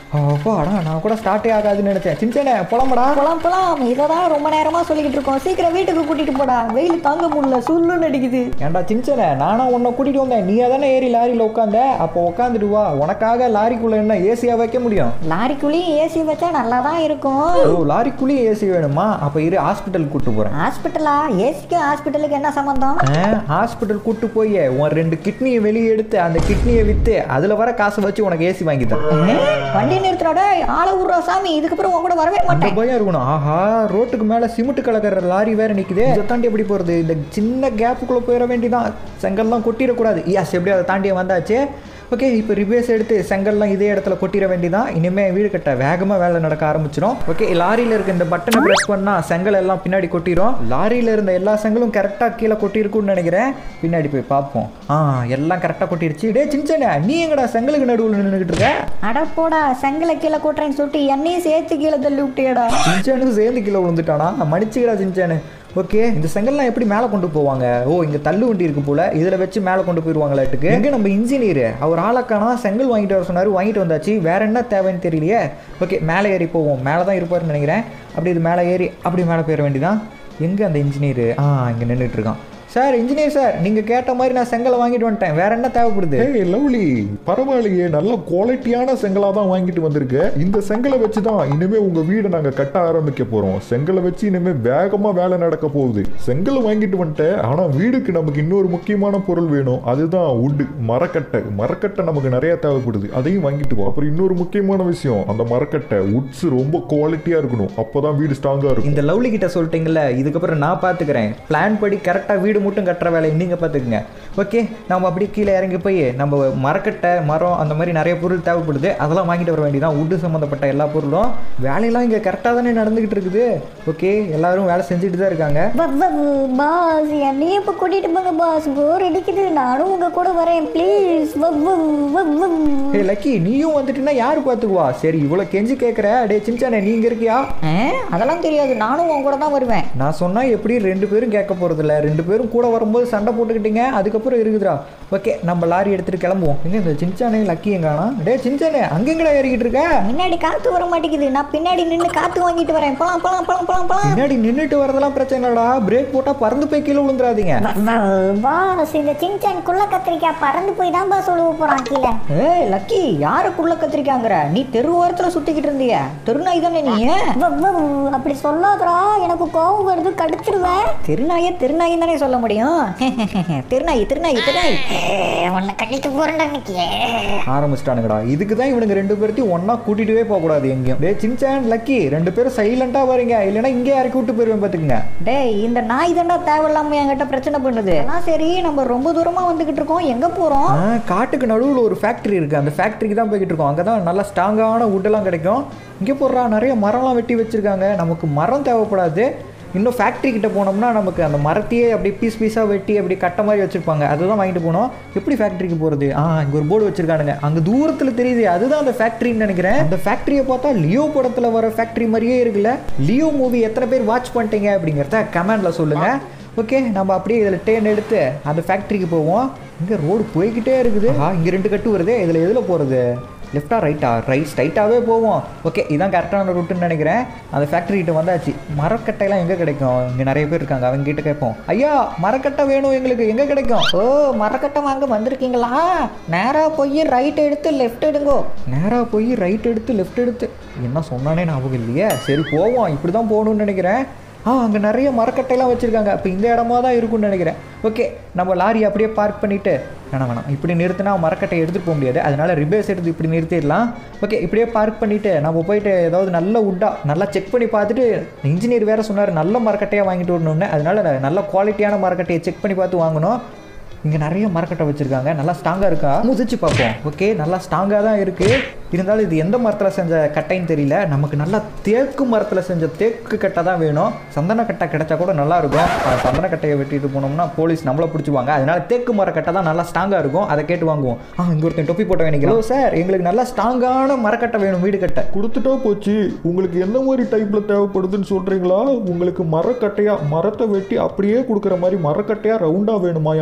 அப்பாடா நான் கூட ஸ்டார்ட்டே ஆகாதுன்னு நினைச்சேன் சின்சனே போலாமடா போலாம் போலாம் இதை தான் ரொம்ப நேரமா சொல்லிக்கிட்டு இருக்கோம் சீக்கிரம் வீட்டுக்கு கூட்டிட்டு போடா வெயில் தாங்க முடியல சுள்ளுன்னு அடிக்குது ஏன்டா சின்சனே நானா உன்னை கூட்டிட்டு வந்தேன் நீ தானே ஏறி லாரியில் உட்காந்த அப்போ உட்காந்துட்டு வா உனக்காக லாரிக்குள்ள என்ன ஏசியா வைக்க முடியும் லாரிக்குள்ளேயும் ஏசி வச்சா நல்லா தான் இருக்கும் ஓ லாரிக்குள்ளேயே ஏசி வேணுமா அப்போ இரு ஹாஸ்பிட்டல் கூட்டு போறேன் ஹாஸ்பிட்டலா ஏசிக்கும் ஹாஸ்பிட்டலுக்கு என்ன சம்பந்தம் ஹாஸ்பிட்டல் கூட்டு போய் உன் ரெண்டு கிட்னியை வெளியே எடுத்து அந்த கிட்னியை வித்து அதுல வர காசை வச்சு உனக்கு ஏசி வாங்கி தரேன் ஏ, வண்டி நிறுத்துறோட ஆளை விடுறா சாமி இதுக்கப்புறம் உன் கூட வரவே அந்த மாட்டேன் பயம் இருக்கணும் ஆஹா ரோட்டுக்கு மேல சிமெண்ட் கலக்கிற லாரி வேற நிக்குதே இதை தாண்டி எப்படி போறது இந்த சின்ன கேப்புக்குள்ள போயிட வேண்டியதான் செங்கல்லாம் கொட்டிடக்கூடாது யாஸ் எப்படி அதை தாண்டி வந்தாச்சு ஓகே இப்போ ரிவேஸ் எடுத்து செங்கல்லாம் இதே இடத்துல கொட்டிட வேண்டியதான் இனிமே வீடு கட்ட வேகமாக வேலை நடக்க ஆரம்பிச்சிடும் ஓகே லாரியில் இருக்க இந்த பட்டனை ப்ரெஸ் பண்ணா செங்கல் எல்லாம் பின்னாடி கொட்டிடும் லாரியில் இருந்த எல்லா செங்கலும் கரெக்டாக கீழே கொட்டியிருக்கும்னு நினைக்கிறேன் பின்னாடி போய் பார்ப்போம் ஆ எல்லாம் கரெக்டாக கொட்டிருச்சு டே சின்ன நீ எங்கடா செங்கலுக்கு நடுவில் நின்றுக்கிட்டு இருக்க அட போடா செங்கலை கீழே கூட்டுறேன்னு சொல்லிட்டு என்னையும் சேர்த்து கீழே தள்ளி விட்டியடா சின்சானுக்கு சேர்ந்து கீழே விழுந்துட்டானா மன்னிச்சுக்கடா சின்சானு ஓகே இந்த செங்கல்லாம் எப்படி மேலே கொண்டு போவாங்க ஓ இங்கே தள்ளு வண்டி இருக்கு போல இதில் வச்சு மேலே கொண்டு போயிடுவாங்களாட்டுக்கு எங்கே நம்ம இன்ஜினியர் அவர் ஆளக்கானா செங்கல் வாங்கிட்டு வர சொன்னார் வாங்கிட்டு வந்தாச்சு வேற என்ன தேவைன்னு தெரியலையே ஓகே மேலே ஏறி போவோம் மேலே தான் இருப்பாருன்னு நினைக்கிறேன் அப்படி இது மேலே ஏறி அப்படி மேலே போயிட வேண்டியதான் எங்கே அந்த இன்ஜினியர் ஆ இங்கே நின்றுட்டு இருக்கான் சார் இன்ஜினியர் சார் நீங்கள் கேட்ட மாதிரி நான் செங்கலை வாங்கிட்டு வந்துட்டேன் வேற என்ன தேவைப்படுது ஏய் லவ்லி பரவாயில்லையே நல்ல குவாலிட்டியான செங்கலா தான் வாங்கிட்டு வந்திருக்க இந்த செங்கலை வச்சு தான் இனிமே உங்க வீடை நாங்க கட்ட ஆரம்பிக்க போறோம் செங்கலை வச்சு இனிமே வேகமா வேலை நடக்க போகுது செங்கல் வாங்கிட்டு வந்துட்டேன் ஆனா வீடுக்கு நமக்கு இன்னொரு முக்கியமான பொருள் வேணும் அதுதான் உட் மரக்கட்டை மரக்கட்டை நமக்கு நிறைய தேவைப்படுது அதையும் வாங்கிட்டு போ அப்புறம் இன்னொரு முக்கியமான விஷயம் அந்த மரக்கட்டை உட்ஸ் ரொம்ப குவாலிட்டியா இருக்கணும் அப்பதான் வீடு ஸ்ட்ராங்கா இருக்கும் இந்த லவ்லி கிட்ட சொல்லிட்டீங்கல்ல இதுக்கப்புறம் நான் பார்த்துக்கிறேன் பிளான் படி கரெக்டாக வீடு மட்டும் கட்டுற வேலையை நீங்கள் பார்த்துக்குங்க ஓகே நம்ம அப்படியே கீழே இறங்கி போய் நம்ம மரக்கட்டை மரம் அந்த மாதிரி நிறைய பொருள் தேவைப்படுது அதெல்லாம் வாங்கிட்டு வர வேண்டியதான் உட்டு சம்மந்தப்பட்ட எல்லா பொருளும் வேலையெல்லாம் இங்கே கரெக்டாக தானே நடந்துக்கிட்டு இருக்குது ஓகே எல்லாரும் வேலை செஞ்சுட்டு தான் இருக்காங்க பாஸ் என்னையும் இப்போ கூட்டிட்டு போங்க பாஸ் போர் அடிக்குது நானும் உங்க கூட வரேன் ப்ளீஸ் ஏ லக்கி நீயும் வந்துட்டுன்னா யார் பார்த்துக்குவா சரி இவ்வளோ கெஞ்சி கேட்குற டே சின்சானே நீங்கள் இருக்கியா அதெல்லாம் தெரியாது நானும் உன் கூட தான் வருவேன் நான் சொன்னால் எப்படி ரெண்டு பேரும் கேட்க போகிறதில்ல ரெண்டு பேரும் கூட வரும்போது சண்டை போட்டுக்கிட்டீங்க அதுக்கப்புறம் இருக்குதுடா ஓகே நம்ம லாரி எடுத்துகிட்டு கிளம்புவோம் எங்க இந்த சின்சானே லக்கி எங்கானா டே சின்சானே அங்கெங்கடா ஏறிக்கிட்டு இருக்க முன்னாடி காத்து வர மாட்டேங்குது நான் பின்னாடி நின்று காத்து வாங்கிட்டு வரேன் போலாம் போலாம் போலாம் போலாம் போலாம் பின்னாடி நின்றுட்டு வரதெல்லாம் பிரச்சனை இல்லடா பிரேக் போட்டால் பறந்து போய் கீழே விழுந்துடாதீங்க பாஸ் இந்த சின்சான் குள்ள கத்திரிக்காய் பறந்து போய் தான் பாஸ் உழுவ போறான் கீழே ஏய் லக்கி யாருக்குள்ள கத்திரிக்காங்கிற நீ தெரு ஓரத்துல சுத்திக்கிட்டு இருந்திய தெருநாய் தானே நீ வ- வ- அப்படி சொல்லாதடா எனக்கு கோவம் வருது கடிச்சிருவேன் தெருநாயே தெருநாய் தானே சொல்ல முடியும் தெருநாய் திருநாய் திருநாய் உன்னை கட்டிட்டு போறேன்டா இன்னைக்கு ஆரம்பிச்சிட்டானுங்கடா இதுக்கு தான் இவனுங்க ரெண்டு பேர்த்தையும் ஒன்றா கூட்டிகிட்டே போகக்கூடாது எங்கேயும் டே சின்சான் லக்கி ரெண்டு பேரும் சைலண்ட்டாக வரீங்க இல்லைன்னா இங்கே இறக்கி விட்டு போயிருவேன் பார்த்துக்குங்க டேய் இந்த நாய் தாண்டா தேவையில்லாம என்கிட்ட பிரச்சனை பண்ணுது அதான் சரி நம்ம ரொம்ப தூரமா வந்துகிட்டு இருக்கோம் எங்க போறோம் ஆ, காட்டுக்கு நடுவில் ஒரு ஃபேக்ட்ரி இருக்குது அந்த ஃபேக்ட்ரிக்கு தான் போய்கிட்டு இருக்கோம் அங்கே தான் நல்லா ஸ்ட்ராங்கான வுட்டெல்லாம் கிடைக்கும் இங்கே போடுறா நிறைய மரம்லாம் வெட்டி வச்சுருக்காங்க நமக்கு மரம் தேவைப்படாது இன்னும் ஃபேக்ட்ரி கிட்ட போனோம்னா நமக்கு அந்த மரத்தையே அப்படி பீஸ் பீஸாக வெட்டி அப்படி கட்ட மாதிரி வச்சுருப்பாங்க அதுதான் வாங்கிட்டு போனோம் எப்படி ஃபேக்ட்ரிக்கு போகிறது ஆ இங்கே ஒரு போர்டு வச்சுருக்கானுங்க அங்கே தூரத்தில் தெரியுது அதுதான் அந்த ஃபேக்ட்ரின்னு நினைக்கிறேன் அந்த ஃபேக்ட்ரியை பார்த்தா லியோ படத்தில் வர ஃபேக்ட்ரி மாதிரியே இருக்குல்ல லியோ மூவி எத்தனை பேர் வாட்ச் பண்ணிட்டீங்க அப்படிங்கிறத கமெண்டில் சொல்லுங்கள் ஓகே நம்ம அப்படியே இதில் டேன் எடுத்து அந்த ஃபேக்ட்ரிக்கு போவோம் இங்கே ரோடு போய்கிட்டே இருக்குது ஆ இங்கே ரெண்டு கட்டு வருது இதில் எதில் போகிறது லெஃப்டா ரைட்டா ரைட் ஸ்ட்ரைட்டாகவே போவோம் ஓகே இதான் கரெக்டான ரூட்டுன்னு நினைக்கிறேன் அந்த ஃபேக்ட்ரி கிட்ட வந்தாச்சு மரக்கட்டையெல்லாம் எங்கே கிடைக்கும் இங்கே நிறைய பேர் இருக்காங்க அவங்க கிட்ட கேட்போம் ஐயா மரக்கட்டை வேணும் எங்களுக்கு எங்கே கிடைக்கும் ஓ மரக்கட்டை வாங்க வந்திருக்கீங்களா நேரா போய் ரைட் எடுத்து லெஃப்ட் எடுங்கோ நேராக போய் ரைட் எடுத்து லெஃப்ட் எடுத்து என்ன சொன்னானே ஞாபகம் இல்லையே சரி போவோம் இப்படி தான் போகணும்னு நினைக்கிறேன் ஆ அங்கே நிறைய மரக்கட்டையெல்லாம் வச்சுருக்காங்க அப்போ இந்த இடமா தான் இருக்கும்னு நினைக்கிறேன் ஓகே நம்ம லாரி அப்படியே பார்க் பண்ணிவிட்டு வேணாம் வேணாம் இப்படி நிறுத்தினா மரக்கட்டையை எடுத்துகிட்டு போக முடியாது அதனால ரிபேஸ் எடுத்து இப்படி நிறுத்திடலாம் ஓகே இப்படியே பார்க் பண்ணிவிட்டு நம்ம போயிட்டு ஏதாவது நல்ல உட்டா நல்லா செக் பண்ணி பார்த்துட்டு இன்ஜினியர் வேறு சொன்னார் நல்ல மரக்கட்டையாக வாங்கிட்டு வரணும்னு அதனால நல்ல குவாலிட்டியான மரக்கட்டையை செக் பண்ணி பார்த்து வாங்கணும் இங்கே நிறைய மரக்கட்டை வச்சுருக்காங்க நல்லா ஸ்ட்ராங்காக இருக்கா முதிச்சு பார்ப்போம் ஓகே நல்லா ஸ்ட்ராங்காக தான் இருக்குது இருந்தாலும் இது எந்த மரத்தில் செஞ்ச கட்டைன்னு தெரியல நமக்கு நல்லா தேக்கு மரத்தில் செஞ்ச தேக்கு கட்டை தான் வேணும் சந்தன கட்டை கிடைச்சா கூட நல்லா இருக்கும் அஹ் சந்தன கட்டையை வெட்டிட்டு போனோம்னா போலீஸ் நம்மளை பிடிச்சிவாங்க அதனால தேக்கு மர கட்டை தான் நல்லா ஸ்ட்ராங்காக இருக்கும் அதை கேட்டு வாங்குவோம் ஆ இங்கே ஒருத்தன் தொப்பி போட்ட வேணிங்களோ சார் எங்களுக்கு நல்லா ஸ்ட்ராங்கான மரக்கட்டை வேணும் வீடு கட்டை கொடுத்துட்டா போச்சு உங்களுக்கு எந்த மாதிரி டைப்ல தேவைப்படுதுன்னு சொல்றீங்களா உங்களுக்கு மரக்கட்டையா மரத்தை வெட்டி அப்படியே கொடுக்குற மாதிரி மரக்கட்டையா ரவுண்டா வேணுமா என் பின்னாடி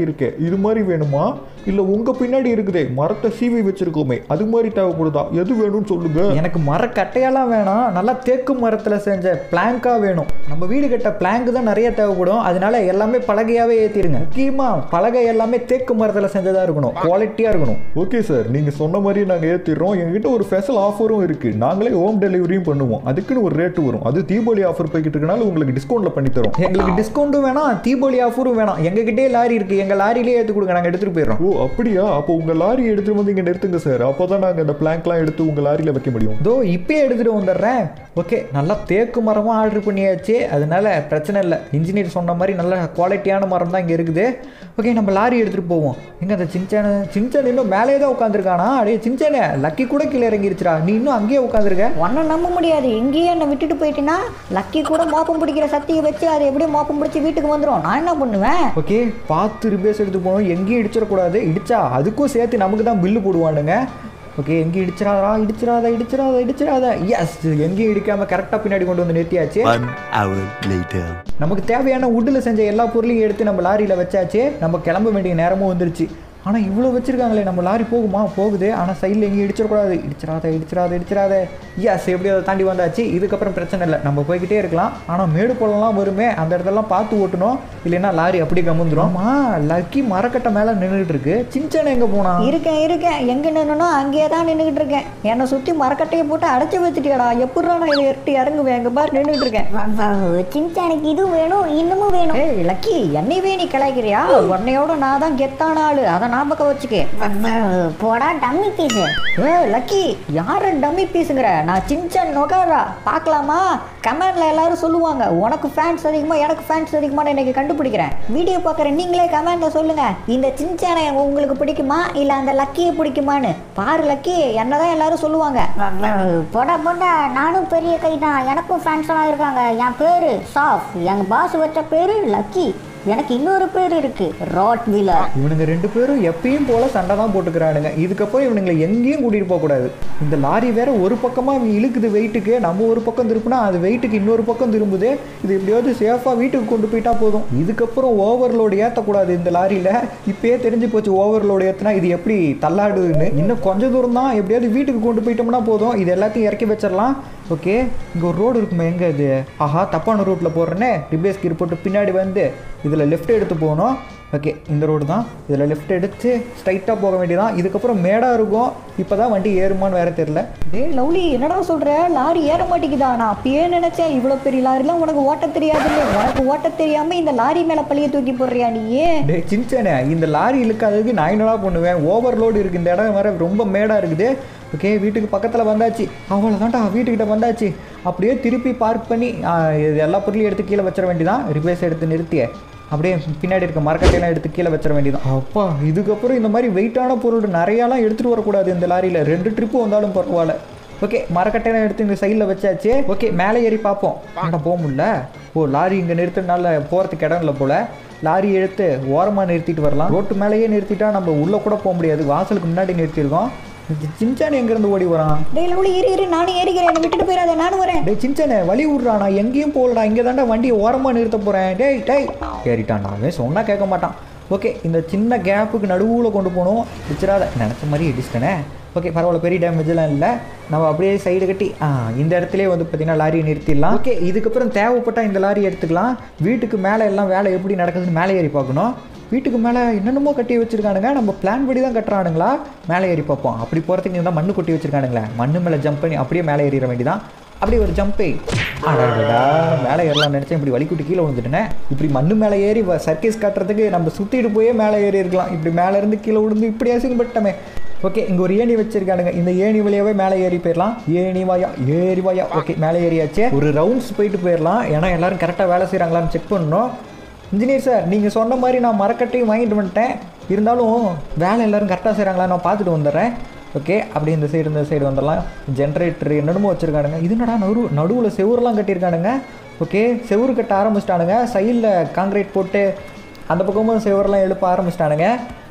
இருக்கே இது மாதிரி வேணுமா இல்ல உங்க பின்னாடி இருக்குதே மரத்தை சீவி வச்சிருக்கோமே அது மாதிரி தேவைப்படுதா எது வேணும்னு சொல்லுங்க எனக்கு மரக்கட்டையெல்லாம் வேணாம் நல்லா தேக்கு மரத்தில் செஞ்ச பிளாங்காக வேணும் நம்ம வீடு கட்ட பிளாங்க் தான் நிறைய தேவைப்படும் அதனால எல்லாமே பலகையாகவே ஏற்றிருங்க முக்கியமாக பலகை எல்லாமே தேக்கு மரத்தில் செஞ்சதாக இருக்கணும் குவாலிட்டியாக இருக்கணும் ஓகே சார் நீங்க சொன்ன மாதிரி நாங்க ஏத்திடுறோம் எங்ககிட்ட ஒரு ஸ்பெஷல் ஆஃபரும் இருக்கு நாங்களே ஹோம் டெலிவரியும் பண்ணுவோம் அதுக்குன்னு ஒரு ரேட்டு வரும் அது தீபாவளி ஆஃபர் போய்கிட்டு இருக்கனால உங்களுக்கு டிஸ்கவுண்ட்ல பண்ணி தரோம் எங்களுக்கு டிஸ்கவுண்ட்டும் வேணாம் தீபாவளி ஆஃபரும் வேணாம் எங்ககிட்டே லாரி இருக்குது எங்கள் லாரியிலே ஏற்றி கொடுங்க நாங்கள் எடுத்துகிட்டு போயிடுறோம் ஓ அப்படியா அப்போ உங்க லாரி எடுத்துட்டு வந்து இங்க நிறுத்துங்க சார் அப்பதான் நாங்க இந்த பிளாங்க்லாம் எடுத்து உங்க லாரியில வைக்க முடியும் இதோ இப்பயே எடுத்துகிட்டு வந்துடுறேன் ஓகே நல்லா தேக்கு மரமாக ஆர்டர் பண்ணியாச்சு அதனால பிரச்சனை இல்லை இன்ஜினியர் சொன்ன மாதிரி நல்ல குவாலிட்டியான மரம் தான் இங்கே இருக்குது ஓகே நம்ம லாரி எடுத்துகிட்டு போவோம் எங்கே அந்த சின்சான சின்சான் இன்னும் மேலே தான் உட்காந்துருக்கானா அடே சின்சானே லக்கி கூட கீழே இறங்கிருச்சுடா நீ இன்னும் அங்கேயே உட்காந்துருக்க ஒன்றும் நம்ப முடியாது இங்கேயே என்னை விட்டுட்டு போயிட்டீங்கன்னா லக்கி கூட மோப்பம் பிடிக்கிற சக்தியை வச்சு அதை எப்படியும் மோப்பம் பிடிச்சி வீட்டுக்கு வந்துடும் நான் என்ன பண்ணுவேன் ஓகே பார்த்து ரிப்பேர்ஸ் எடுத்து போகணும் எங்கேயும் இடிச்சிடக்கூடாது இடிச்சா அதுக்கும் சேர்த்து நமக்கு தான் பில்லு போடுவானுங்க ஓகே எங்கேயும் இடிச்சிடாதா இடிச்சிடாத இடிச்சிடாத இடிச்சிடாத எஸ் எங்கேயும் இடிக்காம கரெக்டாக பின்னாடி கொண்டு வந்து நிறுத்தியாச்சு One hour later. நமக்கு தேவையான வுட்டில் செஞ்ச எல்லா பொருளையும் எடுத்து நம்ம லாரியில் வச்சாச்சு நம்ம கிளம்ப வேண்டிய நேரமும் வந்துருச்சு ஆனால் இவ்வளோ வச்சிருக்காங்களே நம்ம லாரி போகுமா போகுது ஆனால் சைடில் எங்கேயும் இடிச்சிடக்கூடாது இடிச்சிடாத இடிச்சிடாத இடிச்சிடாத எஸ் எப்படி அதை தாண்டி வந்தாச்சு இதுக்கப்புறம் பிரச்சனை இல்லை நம்ம போய்கிட்டே இருக்கலாம் ஆனால் மேடு பள்ளம்லாம் வருமே அந்த இடத்தெல்லாம் பார்த்து ஓட்டணும் இல்லைன்னா லாரி அப்படியே கமுந்துரும் ஆமாம் லக்கி மரக்கட்டை மேலே நின்றுட்டு இருக்கு சின்சான எங்கே போனா இருக்கேன் இருக்கேன் எங்கே நின்னுனோ அங்கேயே தான் நின்றுக்கிட்டு இருக்கேன் என்னை சுற்றி மரக்கட்டையை போட்டு அடைச்சி வச்சுட்டியாடா எப்படிடா நான் இதை எட்டு இறங்குவேன் எங்க பாரு நின்றுட்டு இருக்கேன் சின்சானுக்கு இது வேணும் இன்னமும் வேணும் ஏய் லக்கி என்னையவே நீ கிளைக்கிறியா உன்னையோட நான் தான் கெத்தான ஆளு அதை ஞாபகம் வச்சுக்க போடா டம்மி பீஸு ஏ லக்கி யாரு டம்மி பீஸுங்கிற நான் சின்சன் நொகாரா பார்க்கலாமா கமெண்ட்ல எல்லாரும் சொல்லுவாங்க உனக்கு ஃபேன்ஸ் அதிகமா எனக்கு ஃபேன்ஸ் அதிகமான இன்னைக்கு கண்டுபிடிக்கிறேன் வீடியோ பார்க்குற நீங்களே கமெண்ட்ல சொல்லுங்க இந்த சின்சானை உங்களுக்கு பிடிக்குமா இல்லை அந்த லக்கியை பிடிக்குமான்னு பாரு லக்கி என்னதான் எல்லாரும் சொல்லுவாங்க போடா போடா நானும் பெரிய கை தான் எனக்கும் ஃபேன்ஸ் எல்லாம் இருக்காங்க என் பேரு சாஃப் எங்க பாஸ் வச்ச பேரு லக்கி எனக்கு இன்னொரு பேர் இருக்கு ராட் வீலர் இவனுங்க ரெண்டு பேரும் எப்பயும் போல சண்டை தான் போட்டுக்கிறானுங்க இதுக்கப்புறம் இவனுங்களை எங்கேயும் கூட்டிகிட்டு போகக்கூடாது இந்த லாரி வேற ஒரு பக்கமாக இவங்க இழுக்குது வெயிட்டுக்கு நம்ம ஒரு பக்கம் திருப்பினா அது வெயிட்டுக்கு இன்னொரு பக்கம் திரும்புது இது எப்படியாவது சேஃபாக வீட்டுக்கு கொண்டு போயிட்டா போதும் இதுக்கப்புறம் ஓவர்லோடு ஏற்றக்கூடாது இந்த லாரியில் இப்பயே தெரிஞ்சு போச்சு ஓவர்லோடு ஏற்றினா இது எப்படி தள்ளாடுதுன்னு இன்னும் கொஞ்ச தூரம் தான் எப்படியாவது வீட்டுக்கு கொண்டு போயிட்டோம்னா போதும் இது எல்லாத்தையும் இறக்கி வச்சிடலாம் ஓகே இங்கே ஒரு ரோடு இருக்குமே எங்கே இது ஆஹா தப்பான ரூட்டில் போடுறேனே ரிபேஸ் கீர் போட்டு பின்னாடி வந்து இதில் லெஃப்ட் எடுத்து போகணும் ஓகே இந்த ரோடு தான் இதில் லெஃப்ட் எடுத்து ஸ்ட்ரைட்டாக போக வேண்டியதான் இதுக்கப்புறம் மேடாக இருக்கும் இப்போ தான் வண்டி ஏறுமான்னு வேற தெரில டேய் லவ்லி என்னடா சொல்ற லாரி ஏற மாட்டேங்குதா நான் அப்பயே நினைச்சேன் இவ்வளோ பெரிய லாரிலாம் உனக்கு ஓட்ட தெரியாதுன்னு உனக்கு ஓட்ட தெரியாம இந்த லாரி மேல பழிய தூக்கி போடுறியா நீயே டே சின்சனே இந்த லாரி இழுக்காததுக்கு நான் என்னடா பண்ணுவேன் ஓவர்லோடு இருக்குது இந்த இடம் வேற ரொம்ப மேடாக இருக்குது ஓகே வீட்டுக்கு பக்கத்தில் வந்தாச்சு அவ்வளோதான்டா வீட்டுக்கிட்ட வந்தாச்சு அப்படியே திருப்பி பார்க் பண்ணி ஆ, இது எல்லா பொருளையும் எடுத்து கீழே வச்சிட வேண்டியதான் ரிப்பேர்ஸ் எடுத்து நிறுத்திய அப்படியே பின்னாடி இருக்க மரக்கட்டையெல்லாம் எடுத்து கீழே வச்சிட வேண்டியதான் அப்பா இதுக்கப்புறம் இந்த மாதிரி வெயிட்டான பொருள் நிறையாலாம் எடுத்துகிட்டு வரக்கூடாது இந்த லாரியில் ரெண்டு ட்ரிப்பு வந்தாலும் பரவாயில்ல ஓகே மரக்கட்டையெல்லாம் எடுத்து இந்த சைடில் வச்சாச்சு ஓகே மேலே ஏறி பார்ப்போம் ஆனால் போக முடியல ஓ லாரி இங்கே நிறுத்தினால போகிறதுக்கு இடம் இல்லை போல் லாரி எடுத்து ஓரமாக நிறுத்திட்டு வரலாம் ரோட்டு மேலேயே நிறுத்திட்டா நம்ம உள்ளே கூட போக முடியாது வாசலுக்கு முன்னாடி நிறுத்தியிருக்கோம் இந்த சின்சான் எங்கேருந்து ஓடி வரான் டேய் லவ்லி இரு இரு நானும் ஏறிக்கிறேன் என்னை விட்டுட்டு போயிடாத நானும் வரேன் டேய் சின்சானே வழி விட்றா நான் எங்கேயும் போகலடா இங்கே தாண்டா வண்டியை ஓரமாக நிறுத்த போகிறேன் டேய் டேய் ஏறிட்டான் அவன் சொன்னால் கேட்க மாட்டான் ஓகே இந்த சின்ன கேப்புக்கு நடுவில் கொண்டு போகணும் வச்சிடாத நினச்ச மாதிரி இடிச்சிட்டனே ஓகே பரவாயில்ல பெரிய டேமேஜ்லாம் இல்லை நம்ம அப்படியே சைடு கட்டி ஆ இந்த இடத்துலயே வந்து பார்த்தீங்கன்னா லாரியை நிறுத்திடலாம் ஓகே இதுக்கப்புறம் தேவைப்பட்டால் இந்த லாரி எடுத்துக்கலாம் வீட்டுக்கு மேலே எல்லாம் வேலை எப்படி நடக்குதுன்னு மேலே ஏறி பார்க்கணும் வீட்டுக்கு மேலே என்னென்னமோ கட்டி வச்சிருக்கானுங்க நம்ம பிளான் படி தான் கட்டுறானுங்களா மேலே ஏறி பார்ப்போம் அப்படி போகிறதுக்கு இருந்தால் மண்ணு கொட்டி வச்சிருக்கானுங்களே மண்ணு மேலே ஜம்ப் பண்ணி அப்படியே மேலே ஏறிட வேண்டியதான் அப்படியே ஒரு ஜம்பே அடடா மேலே ஏறலாம் நினச்சேன் இப்படி வலிக்குட்டி கீழே விழுந்துட்டேனே இப்படி மண்ணு மேலே ஏறி சர்க்கீஸ் காட்டுறதுக்கு நம்ம சுற்றிட்டு போயே மேலே ஏறி இருக்கலாம் இப்படி மேலே இருந்து கீழே விழுந்து இப்படி அசிங்கப்பட்டமே ஓகே இங்கே ஒரு ஏணி வச்சிருக்கானுங்க இந்த ஏணி வழியாவே மேலே ஏறி போயிடலாம் ஏணி வாயா ஏறி வாயா ஓகே மேலே ஏறியாச்சு ஒரு ரவுண்ட்ஸ் போயிட்டு போயிடலாம் ஏன்னா எல்லாரும் கரெக்டாக வேலை செய்கிறாங்களான்னு செக் பண்ணணும் இன்ஜினியர் சார் நீங்கள் சொன்ன மாதிரி நான் மரக்கட்டையும் வாங்கிட்டு வந்துட்டேன் இருந்தாலும் வேலை எல்லாரும் கரெக்டாக செய்கிறாங்களா நான் பார்த்துட்டு வந்துடுறேன் ஓகே அப்படி இந்த சைடு இந்த சைடு வந்துடலாம் ஜென்ரேட்டர் என்னென்னமோ வச்சுருக்கானுங்க இது என்னடா நடு நடுவில் செவுரெலாம் கட்டியிருக்கானுங்க ஓகே செவுரு கட்ட ஆரம்பிச்சிட்டானுங்க சைடில் காங்கிரீட் போட்டு அந்த பக்கமும் செவரெல்லாம் எழுப்ப ஆரம்பிச்சிட்டானுங்க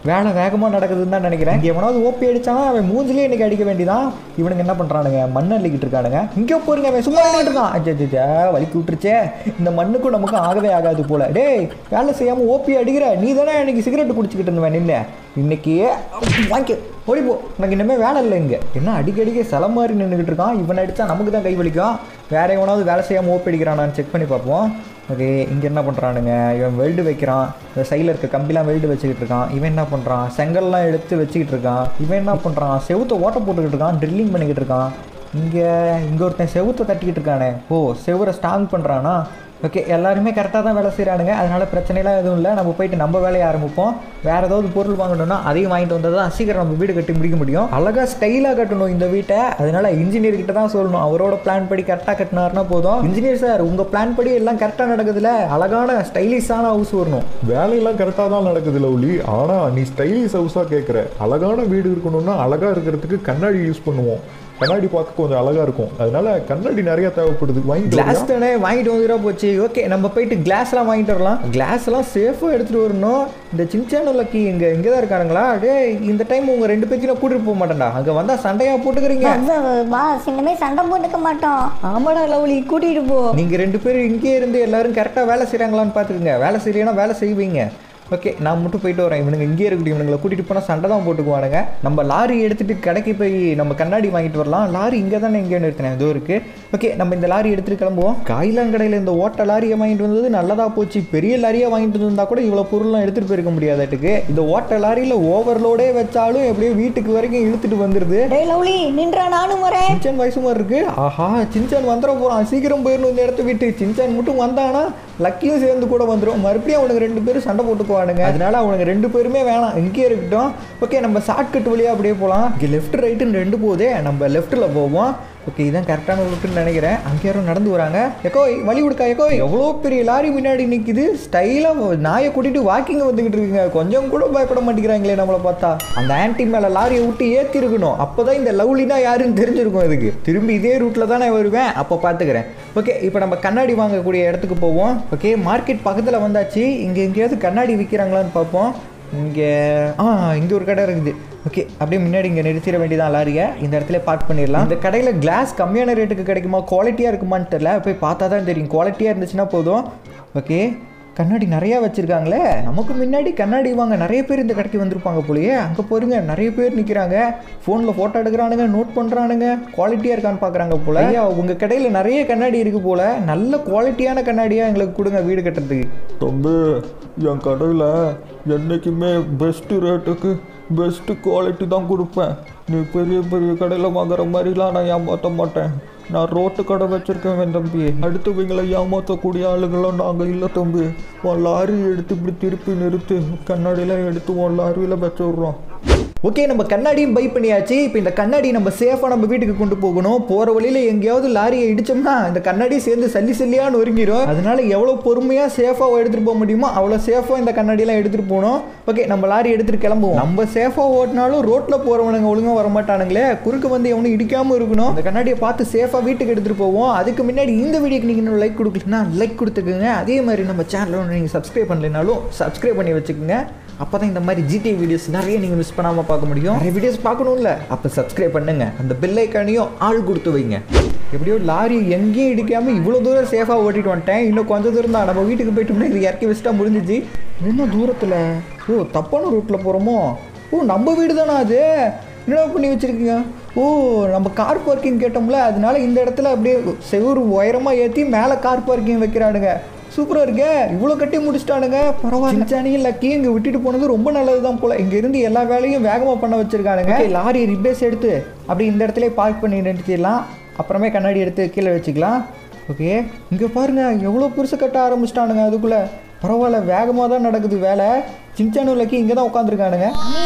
வேலை வேகமாக நடக்குதுன்னு தான் நினைக்கிறேன் இங்கே எவனாவது ஓப்பி அடிச்சானா அவன் மூஞ்சிலே இன்னைக்கு அடிக்க வேண்டியதான் இவனுங்க என்ன பண்ணுறானுங்க மண் அள்ளிக்கிட்டு இருக்கானுங்க இங்கே போருங்க அவன் சும்மா நின்னுட்டு இருக்கான் அச்சா வலிக்கு விட்டுருச்சே இந்த மண்ணுக்கும் நமக்கும் ஆகவே ஆகாது போல டேய் வேலை செய்யாமல் ஓப்பி அடிக்கிற நீ தானே இன்னைக்கு சிகரெட் குடிச்சிக்கிட்டு இருந்தவன் நின்று இன்னைக்கு வாங்கி ஓடிப்போ உனக்கு இனிமேல் வேலை இல்லை இங்கே என்ன அடிக்கடிக்க சில மாதிரி நின்றுக்கிட்டு இருக்கான் இவன் அடித்தா நமக்கு தான் கை வலிக்கும் வேற எவனாவது வேலை செய்யாமல் ஓப்பி அடிக்கிறானான்னு செக் பண்ணி பார்ப்போம் ஓகே இங்கே என்ன பண்ணுறானுங்க இவன் வெல்டு வைக்கிறான் இந்த சைடில் இருக்க கம்பிலாம் வெல்டு வச்சுக்கிட்டு இருக்கான் இவன் என்ன பண்ணுறான் செங்கல்லாம் எடுத்து வச்சுக்கிட்டு இருக்கான் இவன் என்ன பண்ணுறான் செவுத்தை ஓட்ட போட்டுக்கிட்டு இருக்கான் ட்ரில்லிங் பண்ணிக்கிட்டு இருக்கான் இங்கே இங்கே ஒருத்தன் செவுத்தை தட்டிக்கிட்டு இருக்கானே ஓ செவரை ஸ்ட்ராங் பண்ணுறானா ஓகே எல்லாருமே கரெக்டாக தான் வேலை செய்கிறானுங்க அதனால பிரச்சனைலாம் எதுவும் இல்லை நம்ம போயிட்டு நம்ம வேலையை ஆரம்பிப்போம் வேற ஏதாவது பொருள் வாங்கணும்னா அதையும் வாங்கிட்டு வந்தால் தான் சீக்கிரம் நம்ம வீடு கட்டி முடிக்க முடியும் அழகாக ஸ்டைலாக கட்டணும் இந்த வீட்டை அதனால இன்ஜினியர் கிட்ட தான் சொல்லணும் அவரோட பிளான் படி கரெக்டாக கட்டினாருன்னா போதும் இன்ஜினியர் சார் உங்கள் பிளான் படி எல்லாம் கரெக்டாக நடக்குதுல அழகான ஸ்டைலிஷான ஹவுஸ் வரணும் வேலையெல்லாம் கரெக்டாக தான் நடக்குது லவ்லி ஆனால் நீ ஸ்டைலிஷ் ஹவுஸாக கேட்குற அழகான வீடு இருக்கணும்னா அழகாக இருக்கிறதுக்கு கண்ணாடி யூஸ் பண்ணுவோம் கண்ணாடி பார்க்க கொஞ்சம் அழகாக இருக்கும் அதனால கண்ணாடி நிறைய தேவைப்படுது வாங்கிட்டு கிளாஸ் வரியா? தானே வாங்கிட்டு வந்துடா போச்சு ஓகே நம்ம போயிட்டு கிளாஸ்லாம் வாங்கிட்டு வரலாம் கிளாஸ்லாம் சேஃபாக எடுத்துகிட்டு வரணும் இந்த சின்சான லக்கி இங்கே இங்கே தான் இருக்கானுங்களா டேய் இந்த டைம் உங்கள் ரெண்டு பேத்தையும் நான் கூட்டிட்டு போக மாட்டேன்டா அங்கே வந்தால் சண்டையாக போட்டுக்கிறீங்க பாஸ் இனிமேல் சண்டை போட்டுக்க மாட்டோம் ஆமாடா லவ்லி கூட்டிட்டு போ நீங்கள் ரெண்டு பேரும் இங்கேயே இருந்து எல்லாரும் கரெக்டாக வேலை செய்கிறாங்களான்னு பார்த்துக்குங்க வேலை செய்யலைன்னா வேலை செய்வீங்க ஓகே நான் மட்டும் போயிட்டு வரேன் இவனுங்க இங்கே இருக்கட்டும் இவனுங்களை கூட்டிகிட்டு போனால் சண்டை தான் போட்டுக்குவானுங்க நம்ம லாரி எடுத்துகிட்டு கடைக்கு போய் நம்ம கண்ணாடி வாங்கிட்டு வரலாம் லாரி இங்கே தானே எங்கேயோ நிறுத்தினேன் இதோ இருக்குது ஓகே நம்ம இந்த லாரி எடுத்துகிட்டு கிளம்புவோம் காயிலாங்கடையில் இந்த ஓட்ட லாரியை வாங்கிட்டு வந்தது நல்லதாக போச்சு பெரிய லாரியாக வாங்கிட்டு வந்திருந்தா கூட இவ்வளோ பொருள்லாம் எடுத்துகிட்டு போயிருக்க முடியாதாட்டுக்கு இந்த ஓட்ட லாரியில் ஓவர்லோடே வச்சாலும் எப்படியோ வீட்டுக்கு வரைக்கும் இழுத்துட்டு வந்துடுது டேய் லவ்லி நின்றா நானும் வரேன் சின்சான் வயசு மாதிரி இருக்கு ஆஹா சின்சான் வந்துட போறான் சீக்கிரம் போயிடணும் இந்த இடத்த விட்டு சின்சான் மட்டும் வந்தானா லக்கியும் சேர்ந்து கூட வந்துடும் மறுபடியும் அவனுக்கு ரெண்டு பேரும் சண்டை போட்டுக்குவானுங்க அதனால அவனுக்கு ரெண்டு பேருமே வேணாம் இங்கேயே இருக்கட்டும் ஓகே நம்ம ஷார்ட்கட் வழியா அப்படியே போகலாம் இங்கே லெஃப்ட் ரைட்டுன்னு ரெண்டு போதே நம்ம லெஃப்ட்டில் போவோம் ஓகே இதான் கரெக்டான ரூட்டுன்னு நினைக்கிறேன் அங்கே யாரும் நடந்து வராங்க எக்கோய் வழி விடுக்கா எக்கோய் எவ்வளோ பெரிய லாரி முன்னாடி நிற்குது ஸ்டைலாக நாயை கூட்டிட்டு வாக்கிங் வந்துக்கிட்டு இருக்குங்க கொஞ்சம் கூட பயப்பட மாட்டேங்கிறாங்களே நம்மளை பார்த்தா அந்த ஆன்டி மேலே லாரியை விட்டு ஏற்றி இருக்கணும் அப்போ தான் இந்த லவ்லினா யாருன்னு தெரிஞ்சிருக்கும் இதுக்கு திரும்பி இதே ரூட்டில் தான் நான் வருவேன் அப்போ பார்த்துக்கிறேன் ஓகே இப்போ நம்ம கண்ணாடி வாங்கக்கூடிய இடத்துக்கு போவோம் ஓகே மார்க்கெட் பக்கத்தில் வந்தாச்சு இங்கே எங்கேயாவது கண்ணாடி விற்கிறாங்களான்னு பார்ப்போம் இங்கே ஆ இங்கே ஒரு கடை இருக்குது ஓகே அப்படியே முன்னாடி இங்கே நிறுத்திட வேண்டியதான் லாரியை இந்த இடத்துல பார்க் பண்ணிடலாம் இந்த கடையில் கிளாஸ் கம்மியான ரேட்டுக்கு கிடைக்குமா குவாலிட்டியாக இருக்குமான்னு தெரியல போய் பார்த்தா தான் தெரியும் குவாலிட்டியாக இருந்துச்சுன்னா போதும் ஓகே கண்ணாடி நிறையா வச்சுருக்காங்களே நமக்கு முன்னாடி கண்ணாடி வாங்க நிறைய பேர் இந்த கடைக்கு வந்திருப்பாங்க போலயே அங்கே போருங்க நிறைய பேர் நிற்கிறாங்க ஃபோனில் ஃபோட்டோ எடுக்கிறானுங்க நோட் பண்ணுறானுங்க குவாலிட்டியாக இருக்கான்னு பார்க்குறாங்க போல ஐயா உங்கள் கடையில் நிறைய கண்ணாடி இருக்குது போல நல்ல குவாலிட்டியான கண்ணாடியாக எங்களுக்கு கொடுங்க வீடு கட்டுறதுக்கு தம்பி என் கடையில் என்றைக்குமே பெஸ்ட்டு ரேட்டுக்கு பெஸ்ட்டு குவாலிட்டி தான் கொடுப்பேன் நீ பெரிய பெரிய கடையில் வாங்குற மாதிரிலாம் நான் ஏமாற்ற மாட்டேன் நான் ரோட்டு கடை வச்சிருக்கேன் தம்பி அடுத்தவங்களை ஏமாற்றக்கூடிய ஆளுங்களும் நாங்கள் இல்லை தம்பி உன் லாரி எடுத்து இப்படி திருப்பி நிறுத்து கண்ணாடிலாம் எடுத்து உன் லாரியில் வச்சு விட்றோம் ஓகே நம்ம கண்ணாடியும் பை பண்ணியாச்சு இப்போ இந்த கண்ணாடி நம்ம சேஃபாக நம்ம வீட்டுக்கு கொண்டு போகணும் போகிற வழியில் எங்கேயாவது லாரியை இடிச்சோம்னா இந்த கண்ணாடி சேர்ந்து சல்லி சல்லியாக நொறுங்கிடும் அதனால எவ்வளோ பொறுமையாக சேஃபாக எடுத்துகிட்டு போக முடியுமோ அவ்வளோ சேஃபாக இந்த கண்ணாடியெல்லாம் எடுத்துகிட்டு போகணும் ஓகே நம்ம லாரி எடுத்துகிட்டு கிளம்புவோம் நம்ம சேஃபாக ஓட்டினாலும் ரோட்டில் போகிறவனுங்க ஒழுங்காக வர மாட்டானுங்களே குறுக்கு வந்து எவனும் இடிக்காமல் இருக்கணும் இந்த கண்ணாடியை பார்த்து சேஃபாக வீட்டுக்கு எடுத்துகிட்டு போவோம் அதுக்கு முன்னாடி இந்த வீடியோக்கு நீங்கள் இன்னும் லைக் கொடுக்கலன்னா லைக் கொடுத்துக்குங்க அதே மாதிரி நம்ம சேனலில் நீங்கள் சப்ஸ்கிரைப் பண்ணலைனாலும் சப்ஸ்கிரைப் பண்ணி வச்சுக்கோங்க அப்போ தான் இந்த மாதிரி ஜிடி வீடியோஸ் நிறைய நீங்கள் மிஸ் பண்ணாமல் பார்க்க முடியும் நிறைய வீடியோஸ் பார்க்கணும்ல அப்போ சப்ஸ்கிரைப் பண்ணுங்க அந்த பெல் ஐக்கானையும் ஆள் கொடுத்து வைங்க எப்படியோ லாரி எங்கேயும் இடிக்காமல் இவ்வளோ தூரம் சேஃபாக ஓட்டிட்டு வந்துட்டேன் இன்னும் கொஞ்சம் தூரம் தான் நம்ம வீட்டுக்கு போயிட்டோம்னா இது இறக்கி வச்சுட்டா முடிஞ்சிச்சு இன்னும் தூரத்தில் ஓ தப்பான ரூட்டில் போகிறோமோ ஓ நம்ம வீடு தானே அது என்ன பண்ணி வச்சுருக்கீங்க ஓ நம்ம கார் பார்க்கிங் கேட்டோம்ல அதனால இந்த இடத்துல அப்படியே செவ்வறு உயரமாக ஏற்றி மேலே கார் பார்க்கிங் வைக்கிறானுங்க சூப்பராக இருக்கே இவ்வளோ கட்டி முடிச்சிட்டானுங்க பரவாயில்ல சாணியும் லக்கி இங்கே விட்டுட்டு போனது ரொம்ப நல்லது தான் போல இங்க இருந்து எல்லா வேலையும் வேகமாக பண்ண வச்சிருக்கானுங்க லாரி ரிப்பேஸ் எடுத்து அப்படி இந்த இடத்துல பார்க் பண்ணி நிறுத்திடலாம் அப்புறமே கண்ணாடி எடுத்து கீழே வச்சுக்கலாம் ஓகே இங்கே பாருங்க எவ்வளோ பெருசு கட்ட ஆரம்பிச்சிட்டானுங்க அதுக்குள்ளே பரவாயில்ல வேகமாக தான் நடக்குது வேலை சின்சானு லக்கி இங்கே தான் உட்காந்துருக்கானுங்க அமைதி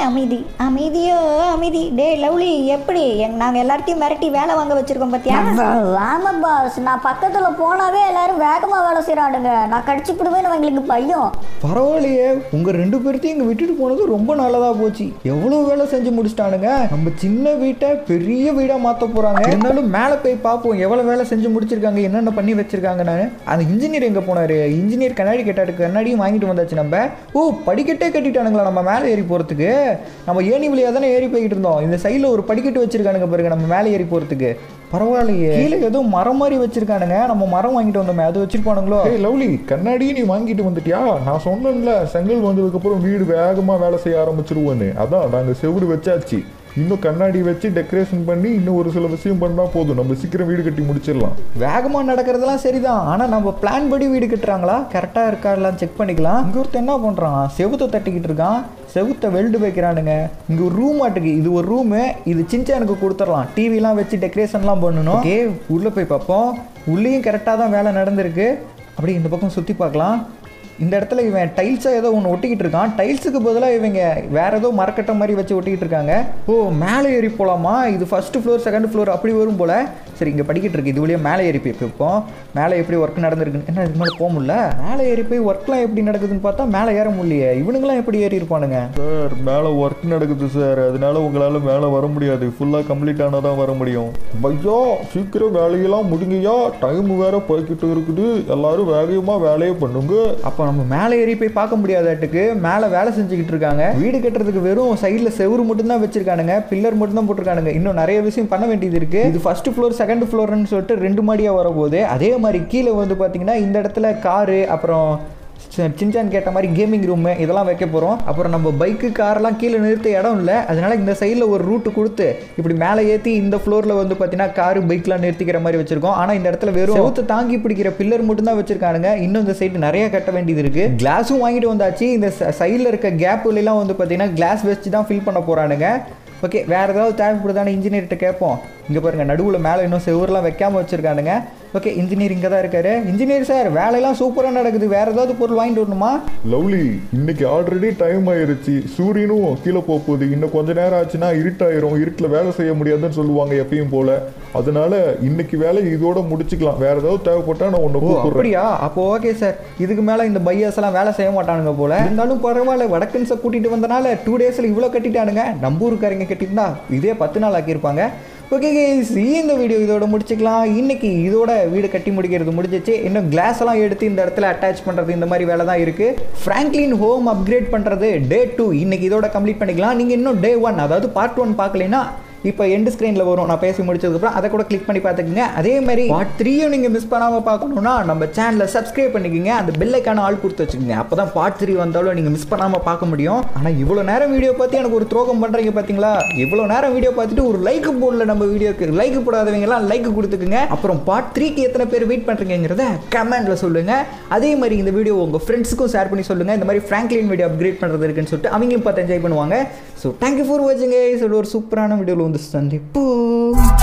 அமைதி அமைதியோ அமைதி டேய் லவ்லி எப்படி எங் நாங்கள் எல்லார்ட்டையும் மிரட்டி வேலை வாங்க வச்சிருக்கோம் பார்த்தியா ஆமா பாஸ் நான் பக்கத்துல போனாவே எல்லாரும் வேகமா வேலை செய்யறானுங்க நான் கடிச்சு விடுவேன்னு அவங்களுக்கு பையன் பரவாயில்லையே உங்க ரெண்டு பேர்த்தையும் இங்க விட்டுட்டு போனது ரொம்ப நல்லதா போச்சு எவ்வளவு வேலை செஞ்சு முடிச்சிட்டானுங்க நம்ம சின்ன வீட்டை பெரிய வீடா மாத்த போறாங்க இருந்தாலும் மேல போய் பார்ப்போம் எவ்வளவு வேலை செஞ்சு முடிச்சிருக்காங்க என்னென்ன பண்ணி வச்சிருக்காங்க நான் அந்த இன்ஜினியர் எங்க போனாரு இன்ஜினியர் கண்ணாடி கேட்டாரு கண்ணாடியும் வாங்கிட்டு வந்தாச்சு நம்ம ஓ படிக்கட்டே கட்டிட்டானுங்களா நம்ம மேலே ஏறி போறதுக்கு நம்ம ஏணி வழியா தானே ஏறி போய்கிட்டு இருந்தோம் இந்த சைடில் ஒரு படிக்கட்டு வச்சிருக்கானுங்க பாருங்க நம்ம மேலே ஏறி போறதுக்கு பரவாயில்லையே கீழே ஏதோ மரம் மாதிரி வச்சிருக்கானுங்க நம்ம மரம் வாங்கிட்டு வந்தோமே அது வச்சிருப்பானுங்களோ ஏய் லவ்லி கண்ணாடியை நீ வாங்கிட்டு வந்துட்டியா நான் சொன்னேன்ல செங்கல் வந்ததுக்கப்புறம் வீடு வேகமாக வேலை செய்ய ஆரம்பிச்சிருவோன்னு அதான் நாங்கள் செவுடு வச்சாச்சு இன்னும் கண்ணாடி வச்சு டெக்கரேஷன் பண்ணி இன்னும் ஒரு சில விஷயம் பண்ணா போதும் நம்ம சீக்கிரம் வீடு கட்டி முடிச்சிடலாம் வேகமாக நடக்கிறதெல்லாம் சரிதான் ஆனால் நம்ம பிளான் படி வீடு கட்டுறாங்களா கரெக்டாக இருக்காலாம் செக் பண்ணிக்கலாம் இங்கே ஒருத்தன் என்ன பண்ணுறான் செவுத்தை தட்டிக்கிட்டு இருக்கான் செவுத்தை வெல்டு வைக்கிறானுங்க இங்கே ஒரு ரூம் ஆட்டுக்கு இது ஒரு ரூமு இது சின்சானுக்கு கொடுத்துடலாம் டிவிலாம் வச்சு டெக்கரேஷன்லாம் பண்ணணும் ஓகே உள்ளே போய் பார்ப்போம் உள்ளேயும் கரெக்டாக தான் வேலை நடந்திருக்கு அப்படி இந்த பக்கம் சுற்றி பார்க்கலாம் இந்த இடத்துல இவன் டைல்ஸாக ஏதோ ஒன்று ஒட்டிக்கிட்டு இருக்கான் டைல்ஸுக்கு பதிலாக இவங்க வேற ஏதோ மரக்கட்டை மாதிரி வச்சு ஒட்டிக்கிட்டு இருக்காங்க ஓ மேலே ஏறி போகலாமா இது ஃபர்ஸ்ட் ஃப்ளோர் செகண்ட் ஃப்ளோர் அப்படி வரும் போல சரி இங்கே படிக்கிட்டு இருக்கு இது வழியா மேலே ஏறி போய் வைப்போம் மேலே எப்படி ஒர்க் நடந்திருக்குன்னு என்ன இதுக்கு மேலே போக முடியல மேலே ஏறி போய் ஒர்க்லாம் எப்படி நடக்குதுன்னு பார்த்தா மேலே ஏற முடியலையே இவனுங்களாம் எப்படி ஏறி இருப்பானுங்க சார் மேலே ஒர்க் நடக்குது சார் அதனால உங்களால் மேலே வர முடியாது ஃபுல்லாக கம்ப்ளீட் ஆனால் தான் வர முடியும் பையா சீக்கிரம் வேலையெல்லாம் முடிங்கய்யா டைம் வேற போய்கிட்டு இருக்குது எல்லாரும் வேகமாக வேலையை பண்ணுங்க அப்போ நம்ம மேலே ஏறி போய் பார்க்க முடியாதாட்டுக்கு மேலே வேலை செஞ்சுக்கிட்டு இருக்காங்க வீடு கட்டுறதுக்கு வெறும் சைடில் செவுரு மட்டும்தான் வச்சிருக்கானுங்க பில்லர் மட்டும்தான் போட்டிருக்கானுங்க இன்னும் நிறைய விஷயம் பண்ண வேண்டியது இருக்கு இது ஃபர்ஸ்ட் ஃப்ளோர் செகண்ட் ஃப்ளோர்னு சொல்லிட்டு ரெண்டு மாடியாக வரப்போகுது அதே மாதிரி கீழே வந்து பார்த்தீங்கன்னா இந்த இடத்துல காரு அப்புறம் சி- சின்சான் கேட்ட மாதிரி கேமிங் ரூமு இதெல்லாம் வைக்க போகிறோம் அப்புறம் நம்ம பைக்கு கார்லாம் கீழே நிறுத்த இடம் இல்லை அதனால இந்த சைடில் ஒரு ரூட்டு கொடுத்து இப்படி மேலே ஏற்றி இந்த ஃப்ளோரில் வந்து பார்த்தீங்கன்னா காரு பைக்லாம் நிறுத்திக்கிற மாதிரி வச்சிருக்கோம் ஆனால் இந்த இடத்துல வெறும் செவுத்து தாங்கி பிடிக்கிற பில்லர் மட்டும் தான் வச்சிருக்கானுங்க இன்னும் இந்த சைடு நிறைய கட்ட வேண்டியது இருக்கு கிளாஸும் வாங்கிட்டு வந்தாச்சு இந்த சைடில் இருக்க கேப்புலாம் வந்து பார்த்தீங்கன்னா கிளாஸ் வச்சு தான் ஃபில் பண்ண போகிறானுங்க ஓகே வேற ஏதாவது தேவைப்படுதான இன்ஜினியர்கிட்ட கேட்போம் இங்கே பாருங்க நடுவில் மேலே இன்னும் செவர்லாம் வைக்காம வச்சிருக்கானுங்க ஓகே இன்ஜினியர் இங்கே தான் இருக்காரு இன்ஜினியர் சார் வேலையெல்லாம் சூப்பராக நடக்குது வேற ஏதாவது பொருள் வாங்கிட்டு வரணுமா லவ்லி இன்னைக்கு ஆல்ரெடி டைம் ஆயிருச்சு சூரியனும் கீழே போக போகுது இன்னும் கொஞ்ச நேரம் ஆச்சுன்னா இருட்டாயிரும் இருட்டில் வேலை செய்ய முடியாதுன்னு சொல்லுவாங்க எப்பயும் போல அதனால இன்னைக்கு வேலை இதோட முடிச்சுக்கலாம் வேற ஏதாவது தேவைப்பட்டா நான் உன்னை ஓ கூப்பிடுறேன் அப்படியா அப்போ ஓகே சார் இதுக்கு மேலே இந்த பையர்ஸ் எல்லாம் வேலை செய்ய மாட்டானுங்க போல இருந்தாலும் பரவாயில்ல வடக்கன்ஸை கூட்டிட்டு வந்தனால டூ டேஸில் இவ்வளோ கட்டிட்டானுங்க நம்ம ஊருக்காரங்க கட்டியிருந்தா இதே பத்து நாள் ஆக்கியிருப்பாங்க ஓகே கேஸ் இந்த வீடியோ இதோட முடிச்சுக்கலாம் இன்னைக்கு இதோட வீடு கட்டி முடிக்கிறது முடிஞ்சிச்சு இன்னும் கிளாஸ் எல்லாம் எடுத்து இந்த இடத்துல அட்டாச் பண்ணுறது இந்த மாதிரி வேலை தான் இருக்கு ஃப்ராங்க்லின் ஹோம் அப்கிரேட் பண்ணுறது டே டூ இன்னைக்கு இதோட கம்ப்ளீட் பண்ணிக்கலாம் நீங்கள் இன்னும் டே ஒன் அதாவது பார்ட் ஒன் பார்க்கலைன்னா இப்போ எண்டு ஸ்க்ரீனில் வரும் நான் பேசி முடிச்சதுக்கப்புறம் அதை கூட கிளிக் பண்ணி பார்த்துக்குங்க அதே மாதிரி பார்ட் த்ரீயும் நீங்கள் மிஸ் பண்ணாமல் பார்க்கணுன்னா நம்ம சேனலை சப்ஸ்கிரைப் பண்ணிக்கோங்க அந்த பெல்லைக்கான ஆள் கொடுத்து வச்சுக்கோங்க அப்போ தான் பார்ட் த்ரீ வந்தாலும் நீங்கள் மிஸ் பண்ணாமல் பார்க்க முடியும் ஆனால் இவ்வளோ நேரம் வீடியோ பார்த்து எனக்கு ஒரு துரோகம் பண்ணுறீங்க பார்த்தீங்களா இவ்வளோ நேரம் வீடியோ பார்த்துட்டு ஒரு லைக் போடல நம்ம வீடியோக்கு லைக் போடாதவங்கலாம் லைக் கொடுத்துக்குங்க அப்புறம் பார்ட் த்ரீக்கு எத்தனை பேர் வெயிட் பண்ணுறீங்கிறத கமெண்ட்டில் சொல்லுங்கள் அதே மாதிரி இந்த வீடியோ உங்கள் ஃப்ரெண்ட்ஸுக்கும் ஷேர் பண்ணி சொல்லுங்கள் இந்த மாதிரி ஃப்ராங்க்லின் வீடியோ அப்கிரேட் பண்ணுறது இருக்குன்னு சொல்லிட்டு அவங்களும் பார்த்து என்ஜாய் பண்ணுவாங்க ஸோ தேங்க்யூ ஃபார் வாட்சிங் சொல்லி ஒரு சூப்பரான வீடியோவில் வந்து சந்திப்போம்